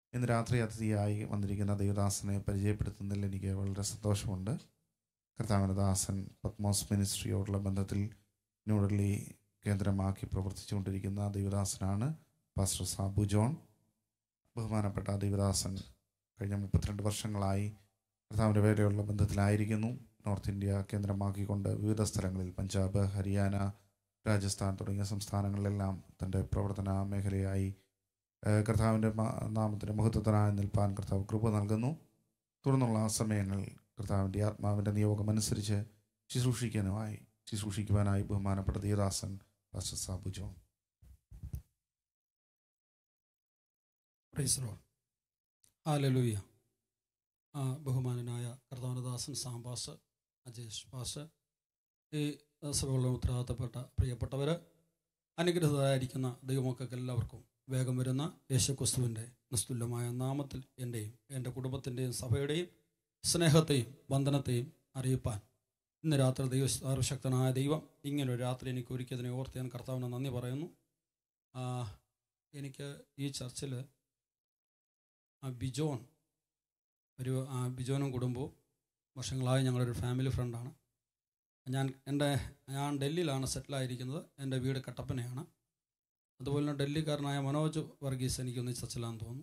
ഇന്ന് രാത്രി അതിഥിയായി വന്നിരിക്കുന്ന ദൈവദാസനെ പരിചയപ്പെടുത്തുന്നതിൽ എനിക്ക് വളരെ സന്തോഷമുണ്ട് കർത്താവിൻ്റെ ദാസൻ പത്മോസ് മിനിസ്ട്രിയോടുള്ള ബന്ധത്തിൽ ന്യൂഡൽഹി കേന്ദ്രമാക്കി പ്രവർത്തിച്ചുകൊണ്ടിരിക്കുന്ന ദൈവദാസനാണ് പാസ്റ്റർ സാബു ജോൺ ബഹുമാനപ്പെട്ട ദൈവദാസൻ കഴിഞ്ഞ മുപ്പത്തിരണ്ട് വർഷങ്ങളായി കർത്താവിൻ്റെ വേലയുള്ള ബന്ധത്തിലായിരിക്കുന്നു നോർത്ത് ഇന്ത്യ കേന്ദ്രമാക്കിക്കൊണ്ട് വിവിധ സ്ഥലങ്ങളിൽ പഞ്ചാബ് ഹരിയാന രാജസ്ഥാൻ തുടങ്ങിയ സംസ്ഥാനങ്ങളിലെല്ലാം തൻ്റെ പ്രവർത്തന മേഖലയായി ഏഹ്, കർത്താവിൻ്റെ മാ- നാമത്തിന് മഹത്വത്തിനായി നിൽപ്പാൻ കർത്താവ് കൃപ നൽകുന്നു തുടർന്നുള്ള ആ സമയങ്ങൾ കർത്താവിൻ്റെ ആത്മാവിൻ്റെ നിയോഗമനുസരിച്ച് ശുശ്രൂഷിക്കാനുമായി ശുശ്രൂഷിക്കുവാനായി ബഹുമാനപ്പെട്ട ദീദാസൻ pastor Sabu John praise Lord hallelujah ആ ബഹുമാനനായ കർത്താവനദാസൻ സാംബാസ് അജേഷ് പാസ് ഈ സഭകളിൽ ഉത്തരവാദിത്തപ്പെട്ട പ്രിയപ്പെട്ടവർ അനുഗ്രഹിതരായിരിക്കുന്ന ദൈവമക്കൾക്ക് എല്ലാവർക്കും വേഗം വരുന്ന യേശുക്രിസ്തുവിൻ്റെ നിസ്തുല്യമായ നാമത്തിൽ എൻ്റെയും എൻ്റെ കുടുംബത്തിൻ്റെയും സഭയുടെയും സ്നേഹത്തെയും വന്ദനത്തെയും അറിയിപ്പാൻ ഇന്ന് രാത്രി ദൈവ സർവശക്തനായ ദൈവം ഇങ്ങനൊരു രാത്രി എനിക്ക് ഒരുക്കിയതിനെ ഓർത്ത് ഞാൻ കർത്താവിന് നന്ദി പറയുന്നു ആ, എനിക്ക് ഈ ചർച്ചിൽ ആ ബിജോൺ ഒരു ആ ബിജോനും കുടുംബവും വർഷങ്ങളായി ഞങ്ങളൊരു ഫാമിലി ഫ്രണ്ടാണ് ഞാൻ എൻ്റെ ഞാൻ ഡൽഹിയിലാണ് സെറ്റിലായിരിക്കുന്നത് എൻ്റെ വീട് കട്ടപ്പനയാണ് അതുപോലെ തന്നെ ഡൽഹിക്കാരനായ മനോജ് വർഗീസ് എനിക്കൊന്ന് ഈ ചർച്ചിലാണെന്ന് തോന്നുന്നു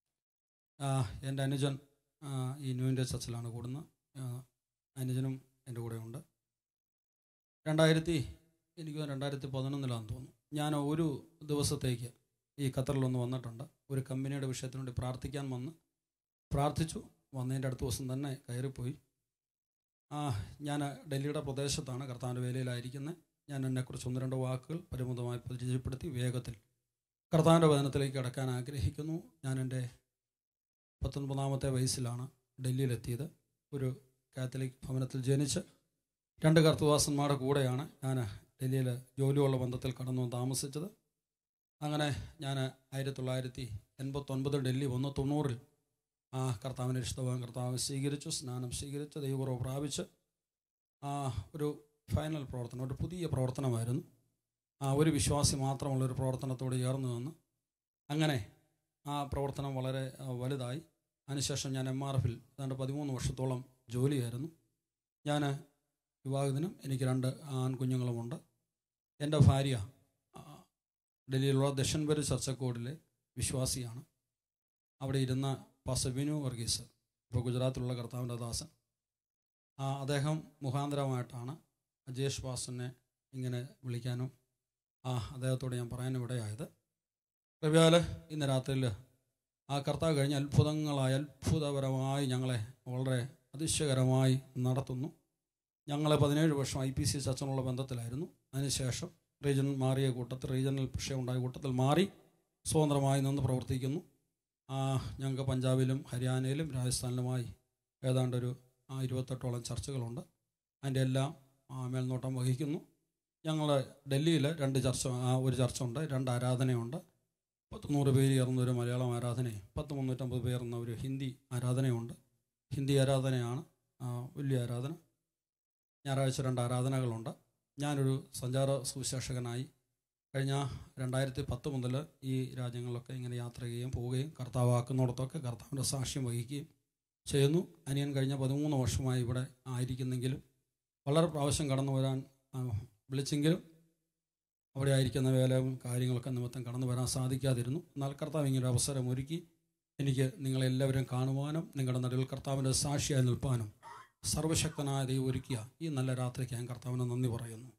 ആ, എൻ്റെ അനുജൻ ആ, ഈ ന്യൂ ഇന്ത്യ ചർച്ചിലാണ് കൂടുന്നത് ആ, അനുജനും എൻ്റെ കൂടെ ഉണ്ട് രണ്ടായിരത്തി എനിക്ക് രണ്ടായിരത്തി പതിനൊന്നിലാണെന്ന് തോന്നുന്നു ഞാൻ ഒരു ദിവസത്തേക്ക് ഈ ഖത്തറിലൊന്ന് വന്നിട്ടുണ്ട് ഒരു കമ്പനിയുടെ വിഷയത്തിന് വേണ്ടി പ്രാർത്ഥിക്കാൻ വന്ന് പ്രാർത്ഥിച്ചു വന്നതിൻ്റെ അടുത്ത ദിവസം തന്നെ കയറിപ്പോയി ആ ഞാൻ ഡൽഹിയുടെ പ്രദേശത്താണ് കർത്താവിൻ്റെ വേലയിലായിരിക്കുന്നത് ഞാൻ എന്നെക്കുറിച്ച് ഒന്ന് രണ്ട് വാക്കുകൾ പരിമിതമായി പരിചയപ്പെടുത്തി വേഗത്തിൽ കർത്താവിൻ്റെ വചനത്തിലേക്ക് കടക്കാൻ ആഗ്രഹിക്കുന്നു ഞാൻ എൻ്റെ പത്തൊൻപതാമത്തെ വയസ്സിലാണ് ഡൽഹിയിലെത്തിയത് ഒരു കാത്തലിക് ഭവനത്തിൽ ജനിച്ച് രണ്ട് കർത്തവാസന്മാരുടെ കൂടെയാണ് ഞാൻ ഡൽഹിയിൽ ജോലിയുള്ള ബന്ധത്തിൽ കടന്നു താമസിച്ചത് അങ്ങനെ ഞാൻ ആയിരത്തി തൊള്ളായിരത്തി എൺപത്തൊൻപത് ഡൽഹി വന്ന് തൊണ്ണൂറിൽ ആ കർത്താവിനെ ഇഷ്ടവാൻ കർത്താവ് സ്വീകരിച്ചു സ്നാനം സ്വീകരിച്ച് ദൈവകുറവ് പ്രാപിച്ച് ആ ഒരു ഫൈനൽ പ്രവർത്തനം ഒരു പുതിയ പ്രവർത്തനമായിരുന്നു ആ ഒരു വിശ്വാസി മാത്രമുള്ള ഒരു പ്രവർത്തനത്തോട് ചേർന്ന് നിന്ന് അങ്ങനെ ആ പ്രവർത്തനം വളരെ ആ, വലുതായി അതിനുശേഷം ഞാൻ എം ആർ എഫിൽ ഏതാണ്ട് പതിമൂന്ന് വർഷത്തോളം ജോലിയായിരുന്നു ഞാൻ വിവാഹത്തിനും എനിക്ക് രണ്ട് ആൺകുഞ്ഞുങ്ങളുമുണ്ട് എൻ്റെ ഭാര്യ ആ, ഡൽഹിയിലുള്ള ദശൻപരി ചർച്ചക്കോടിലെ വിശ്വാസിയാണ് അവിടെ ഇരുന്ന പാസ്റ്റർ വിനു വർഗീസ് ഇപ്പോൾ ഗുജറാത്തിലുള്ള കർത്താവിൻ്റെ ദാസൻ ആ അദ്ദേഹം മുഖാന്തരമായിട്ടാണ് അജേഷ് പാസ്റ്ററിനെ ഇങ്ങനെ വിളിക്കാനും ആ അദ്ദേഹത്തോട് ഞാൻ പറയാനും ഇടയായത് കൃപയാൽ ഇന്ന് രാത്രിയിൽ ആ കർത്താവ് കഴിഞ്ഞ അത്ഭുതങ്ങളായി അത്ഭുതപരമായി ഞങ്ങളെ വളരെ അതിശയകരമായി നടത്തുന്നു ഞങ്ങളെ പതിനേഴ് വർഷം ഐ പി സി ചർച്ചനുള്ള ബന്ധത്തിലായിരുന്നു അതിനുശേഷം റീജൻ മാറിയ കൂട്ടത്തിൽ റീജിയണൽ വിഷയമുണ്ടായ കൂട്ടത്തിൽ മാറി സ്വതന്ത്രമായി നിന്ന് പ്രവർത്തിക്കുന്നു ആ, ഞങ്ങൾക്ക് പഞ്ചാബിലും ഹരിയാനയിലും രാജസ്ഥാനിലുമായി ഏതാണ്ടൊരു ആ, ഇരുപത്തെട്ടോളം ചർച്ചകളുണ്ട് അതിൻ്റെ എല്ലാം ആ, മേൽനോട്ടം വഹിക്കുന്നു ഞങ്ങൾ ഡൽഹിയിൽ രണ്ട് ചർച്ച ആ, ഒരു ചർച്ച ഉണ്ട് രണ്ട് ആരാധനയുണ്ട് പത്ത് നൂറ് പേര് ചേർന്ന ഒരു മലയാളം ആരാധനയും പത്ത് മുന്നൂറ്റമ്പത് പേർന്ന ഒരു ഹിന്ദി ആരാധനയുണ്ട് ഹിന്ദി ആരാധനയാണ് ആ, വലിയ ആരാധന ഞായറാഴ്ച രണ്ട് ആരാധനകളുണ്ട് ഞാനൊരു സഞ്ചാര സുവിശേഷകനായി കഴിഞ്ഞ രണ്ടായിരത്തി പത്ത് മുതൽ ഈ രാജ്യങ്ങളിലൊക്കെ ഇങ്ങനെ യാത്ര ചെയ്യുകയും പോവുകയും കർത്താവാക്കുന്നിടത്തൊക്കെ കർത്താവിൻ്റെ സാക്ഷ്യം വഹിക്കുകയും ചെയ്യുന്നു അനിയൻ കഴിഞ്ഞ പതിമൂന്ന് വർഷമായി ഇവിടെ ആയിരിക്കുന്നെങ്കിലും വളരെ പ്രാവശ്യം കടന്നു വരാൻ ആ, വിളിച്ചെങ്കിലും അവിടെ ആയിരിക്കുന്ന വേലയും കാര്യങ്ങളൊക്കെ നിമിത്തം കടന്നു വരാൻ സാധിക്കാതിരുന്നു എന്നാൽ കർത്താവ് ഇങ്ങനെ ഒരു അവസരം ഒരുക്കി എനിക്ക് നിങ്ങളെല്ലാവരും കാണുവാനും നിങ്ങളുടെ നടുവിൽ കർത്താവിൻ്റെ സാക്ഷിയായി നിൽപ്പാനും സർവശക്തനായ ദൈവം ഒരുക്കിയ ഈ നല്ല രാത്രിക്ക് ഞാൻ കർത്താവിന് നന്ദി പറയുന്നു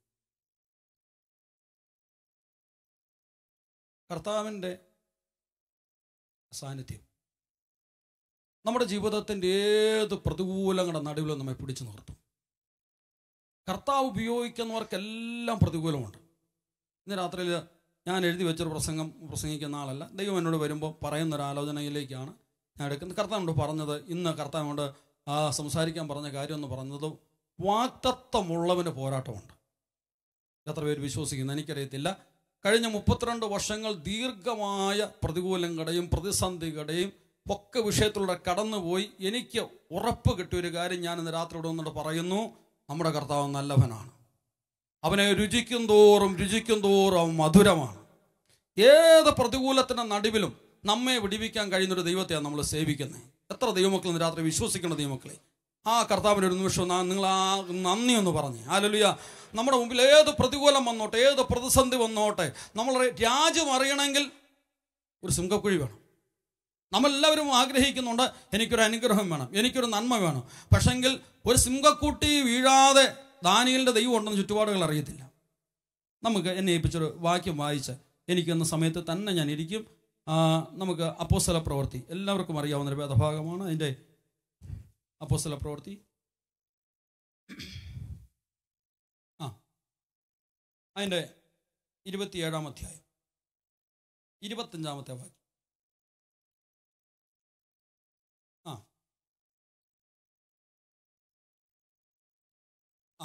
കർത്താവിൻ്റെ സാന്നിധ്യം നമ്മുടെ ജീവിതത്തിൻ്റെ ഏത് പ്രതികൂലങ്ങളുടെ നടുവിലും നമ്മെ പിടിച്ചു നിർത്തും കർത്താവ് ഉപയോഗിക്കുന്നവർക്കെല്ലാം പ്രതികൂലമുണ്ട് ഇന്ന് രാത്രിയിൽ ഞാൻ എഴുതി വെച്ചൊരു പ്രസംഗം പ്രസംഗിക്കുന്ന ആളല്ല ദൈവം എന്നോട് വരുമ്പോൾ പറയുന്ന ഒരു ആലോചനയിലേക്കാണ് ഞാൻ എടുക്കുന്നത് കർത്താവിനോട് പറഞ്ഞത് ഇന്ന് കർത്താവിനോട് ആ സംസാരിക്കാൻ പറഞ്ഞ കാര്യം എന്ന് പറഞ്ഞത് വാക്തത്വമുള്ളവന് പോരാട്ടമുണ്ട് എത്ര പേര് വിശ്വസിക്കുന്നു എനിക്കറിയത്തില്ല കഴിഞ്ഞ മുപ്പത്തിരണ്ട് വർഷങ്ങൾ ദീർഘമായ പ്രതികൂലങ്ങളുടെയും പ്രതിസന്ധികളുടെയും ഒക്കെ വിഷയത്തിലൂടെ കടന്നുപോയി എനിക്ക് ഉറപ്പ് കിട്ടിയ ഒരു കാര്യം ഞാൻ ഇന്ന് രാത്രി ഇവിടെ വന്നിട്ട് പറയുന്നു നമ്മുടെ കർത്താവ് നല്ലവനാണ് അവനെ രുചിക്കും തോറും രുചിക്കും തോറും അവൻ മധുരമാണ് ഏത് പ്രതികൂലത്തിൻ്റെ നടുവിലും നമ്മെ വിടിവിക്കാൻ കഴിയുന്ന ഒരു ദൈവത്തെയാണ് നമ്മൾ സേവിക്കുന്നത് എത്ര ദൈവമക്കൾ ഇന്ന് രാത്രി വിശ്വസിക്കുന്ന ദൈവമക്കളെ ആ കർത്താവിന് ഒരു നിമിഷം നാ- നിങ്ങൾ ആ നന്ദി ഒന്ന് പറഞ്ഞ് ആലലുയ നമ്മുടെ മുമ്പിൽ ഏത് പ്രതികൂലം വന്നോട്ടെ ഏത് പ്രതിസന്ധി വന്നോട്ടെ നമ്മൾ രാജ്യം അറിയണമെങ്കിൽ ഒരു സിംഹക്കുഴി വേണം നമ്മളെല്ലാവരും ആഗ്രഹിക്കുന്നുണ്ട് എനിക്കൊരു അനുഗ്രഹം വേണം എനിക്കൊരു നന്മ വേണം പക്ഷെങ്കിൽ ഒരു സിംഹക്കുട്ടി വീഴാതെ ദാനിയലിൻ്റെ ദൈവം ഉണ്ടെന്ന് ചുറ്റുപാടുകൾ അറിയത്തില്ല നമുക്ക് എന്നെ ഏൽപ്പിച്ചൊരു വാക്യം വായിച്ച് എനിക്കെന്ന സമയത്ത് തന്നെ ഞാൻ ഇരിക്കും ആ, നമുക്ക് അപ്പോസ്തല പ്രവൃത്തി എല്ലാവർക്കും അറിയാവുന്ന ഒരു വേദഭാഗമാണ് അതിൻ്റെ അപ്പോസ്തല പ്രവൃത്തി ആ അതിൻ്റെ ഇരുപത്തിയേഴാം അധ്യായം ഇരുപത്തഞ്ചാമത്തെ വാക്യം ആ ആ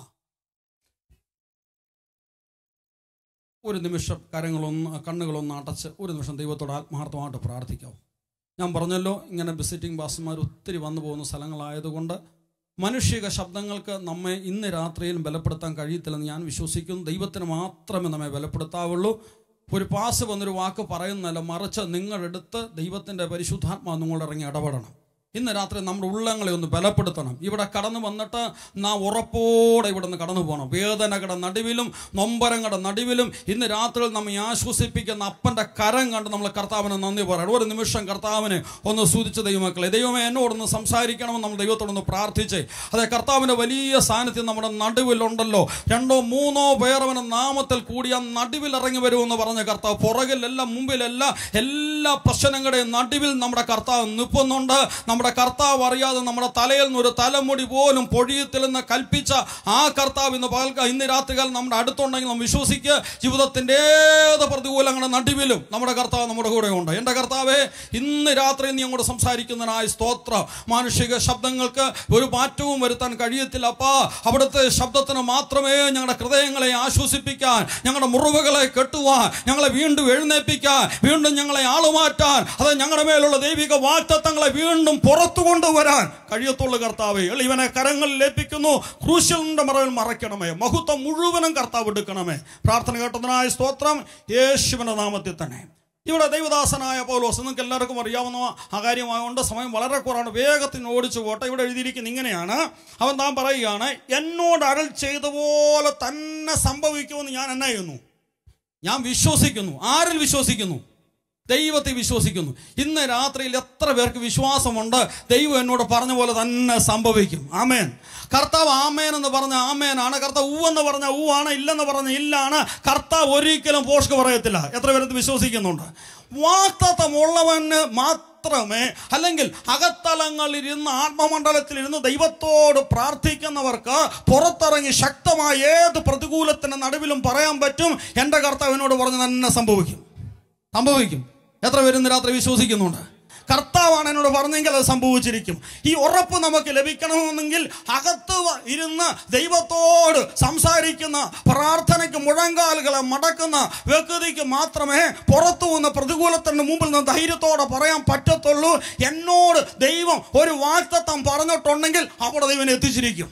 ഒരു നിമിഷം കരങ്ങളൊന്ന് കണ്ണുകളൊന്ന് അടച്ച് ഒരു നിമിഷം ദൈവത്തോട് ആത്മാർത്ഥമായിട്ട് പ്രാർത്ഥിക്കാവും ഞാൻ പറഞ്ഞല്ലോ ഇങ്ങനെ വിസിറ്റിംഗ് പാസ്റ്റർമാർ ഒത്തിരി വന്നു പോകുന്ന സ്ഥലങ്ങളായതുകൊണ്ട് മനുഷിക ശബ്ദങ്ങൾക്ക് നമ്മെ ഇന്ന് രാത്രിയിൽ ബലപ്പെടുത്താൻ കഴിയത്തില്ലെന്ന് ഞാൻ വിശ്വസിക്കുന്നു ദൈവത്തിന് മാത്രമേ നമ്മെ ബലപ്പെടുത്താവുള്ളൂ ഒരു പാസ് വന്നൊരു വാക്ക് പറയുന്നതല്ല മറിച്ച് നിങ്ങളെടുത്ത് ദൈവത്തിൻ്റെ പരിശുദ്ധാത്മാ നിങ്ങളോട് ഇറങ്ങി ഇടപെടണം ഇന്ന് രാത്രി നമ്മുടെ ഉള്ളങ്ങളെ ഒന്ന് ബലപ്പെടുത്തണം ഇവിടെ കടന്നു വന്നിട്ട് നാം ഉറപ്പോടെ ഇവിടെ നിന്ന് കടന്നു പോകണം വേദനകളുടെ നടുവിലും നൊമ്പരങ്ങളുടെ നടുവിലും ഇന്ന് രാത്രിയിൽ നമ്മെ ആശ്വസിപ്പിക്കുന്ന അപ്പൻ്റെ കരം കണ്ട് നമ്മൾ കർത്താവിന് നന്ദി പറയണം ഒരു നിമിഷം കർത്താവിനെ ഒന്ന് സൂചിച്ച ദൈവമക്കളെ ദൈവമേ എന്നോടൊന്ന് സംസാരിക്കണമെന്ന് നമ്മൾ ദൈവത്തോടൊന്ന് പ്രാർത്ഥിച്ചേ അതെ കർത്താവിൻ്റെ വലിയ സാന്നിധ്യം നമ്മുടെ നടുവിലുണ്ടല്ലോ രണ്ടോ മൂന്നോ പേരവന് നാമത്തിൽ കൂടി ആ നടുവിൽ ഇറങ്ങി വരുമെന്ന് പറഞ്ഞ കർത്താവ് പുറകിലല്ല മുമ്പിലല്ല എല്ലാ പ്രശ്നങ്ങളുടെയും നടുവിൽ നമ്മുടെ കർത്താവ് നിൽക്കുന്നുണ്ട് നമ്മുടെ കർത്താവ് അറിയാതെ നമ്മുടെ തലയിൽ നിന്ന് ഒരു തലമുടി പോലും പൊഴിയത്തില്ലെന്ന് കൽപ്പിച്ച ആ കർത്താവ് ഇന്ന് പകൽ ഇന്ന് രാത്രികാലം നമ്മുടെ അടുത്തുണ്ടെങ്കിൽ നാം വിശ്വസിക്കുക ജീവിതത്തിൻ്റെ ഏത് പ്രതികൂലങ്ങളുടെ നടുവിലും നമ്മുടെ കർത്താവ് നമ്മുടെ കൂടെ ഉണ്ട് എൻ്റെ കർത്താവെ ഇന്ന് രാത്രി നീ അങ്ങോട്ട് സംസാരിക്കുന്നതിനായി സ്തോത്ര മാനുഷിക ശബ്ദങ്ങൾക്ക് ഒരു മാറ്റവും വരുത്താൻ കഴിയത്തില്ല അപ്പാ അവിടുത്തെ ശബ്ദത്തിന് മാത്രമേ ഞങ്ങളുടെ ഹൃദയങ്ങളെ ആശ്വസിപ്പിക്കാൻ ഞങ്ങളുടെ മുറിവുകളെ കെട്ടുവാൻ ഞങ്ങളെ വീണ്ടും എഴുന്നേൽപ്പിക്കാൻ വീണ്ടും ഞങ്ങളെ ആളുമാറ്റാൻ അത് ഞങ്ങളുടെ മേലുള്ള ദൈവിക വാക്തത്വങ്ങളെ വീണ്ടും പുറത്തു കൊണ്ടുവരാൻ കഴിയത്തുള്ള കർത്താവെ എളിവനെ കരങ്ങളിൽ ഏൽപ്പിക്കുന്നു ക്രൂശലിന്റെ മറവിൽ മറയ്ക്കണമേ മഹത്വം മുഴുവനും കർത്താവ് എടുക്കണമേ പ്രാർത്ഥന കേട്ടതിനായ സ്തോത്രം യേശുവിന്റെ നാമത്തിൽ തന്നെ ഇവിടെ ദൈവദാസനായ പൗലോസ് നിങ്ങൾക്ക് എല്ലാവർക്കും അറിയാവുന്ന ആ കാര്യമായതുകൊണ്ട് സമയം വളരെ കുറവാണ് വേഗത്തിന് ഓടിച്ചു പോട്ടെ ഇവിടെ എഴുതിയിരിക്കുന്ന ഇങ്ങനെയാണ് അവൻ താൻ പറയുകയാണ് എന്നോട് അരൾ ചെയ്ത പോലെ തന്നെ സംഭവിക്കുമെന്ന് ഞാൻ എന്നാ ചെയ്യുന്നു ഞാൻ വിശ്വസിക്കുന്നു ആരിൽ വിശ്വസിക്കുന്നു ദൈവത്തെ വിശ്വസിക്കുന്നു ഇന്ന് രാത്രിയിൽ എത്ര പേർക്ക് വിശ്വാസമുണ്ട് ദൈവം എന്നോട് പറഞ്ഞ പോലെ തന്നെ സംഭവിക്കും ആമേൻ കർത്താവ് ആമേൻ എന്ന് പറഞ്ഞ ആമേനാണ് കർത്താവ് ഊ എന്ന് പറഞ്ഞ ഊ ആണ് ഇല്ലെന്ന് പറഞ്ഞ ഇല്ലാണ് കർത്താവ് ഒരിക്കലും പോഷ്ക്ക് പറയത്തില്ല എത്ര പേരത് വിശ്വസിക്കുന്നുണ്ട് വാക്തത്വമുള്ളവന് മാത്രമേ അല്ലെങ്കിൽ അകത്തലങ്ങളിലിരുന്ന് ആത്മമണ്ഡലത്തിലിരുന്ന് ദൈവത്തോട് പ്രാർത്ഥിക്കുന്നവർക്ക് പുറത്തിറങ്ങി ശക്തമായ ഏത് പ്രതികൂലത്തിന്റെ നടുവിലും പറയാൻ പറ്റും എൻ്റെ കർത്താവിനോട് പറഞ്ഞ് തന്നെ സംഭവിക്കും സംഭവിക്കും എത്ര പേര് ഇന്ന് രാത്രി വിശ്വസിക്കുന്നുണ്ട് കർത്താവാണ് എന്നോട് പറഞ്ഞെങ്കിൽ അത് സംഭവിച്ചിരിക്കും ഈ ഉറപ്പ് നമുക്ക് ലഭിക്കണമെന്നെങ്കിൽ അകത്ത് വ- ഇരുന്ന് ദൈവത്തോട് സംസാരിക്കുന്ന പ്രാർത്ഥനയ്ക്ക് മുഴങ്കാലുകളെ മടക്കുന്ന വ്യക്തിക്ക് മാത്രമേ പുറത്തു വന്ന പ്രതികൂലത്തിന് മുമ്പിൽ നിന്ന് ധൈര്യത്തോടെ പറയാൻ പറ്റത്തുള്ളൂ എന്നോട് ദൈവം ഒരു വാക്തത്വം പറഞ്ഞിട്ടുണ്ടെങ്കിൽ അവിടെ ദൈവം എത്തിച്ചിരിക്കും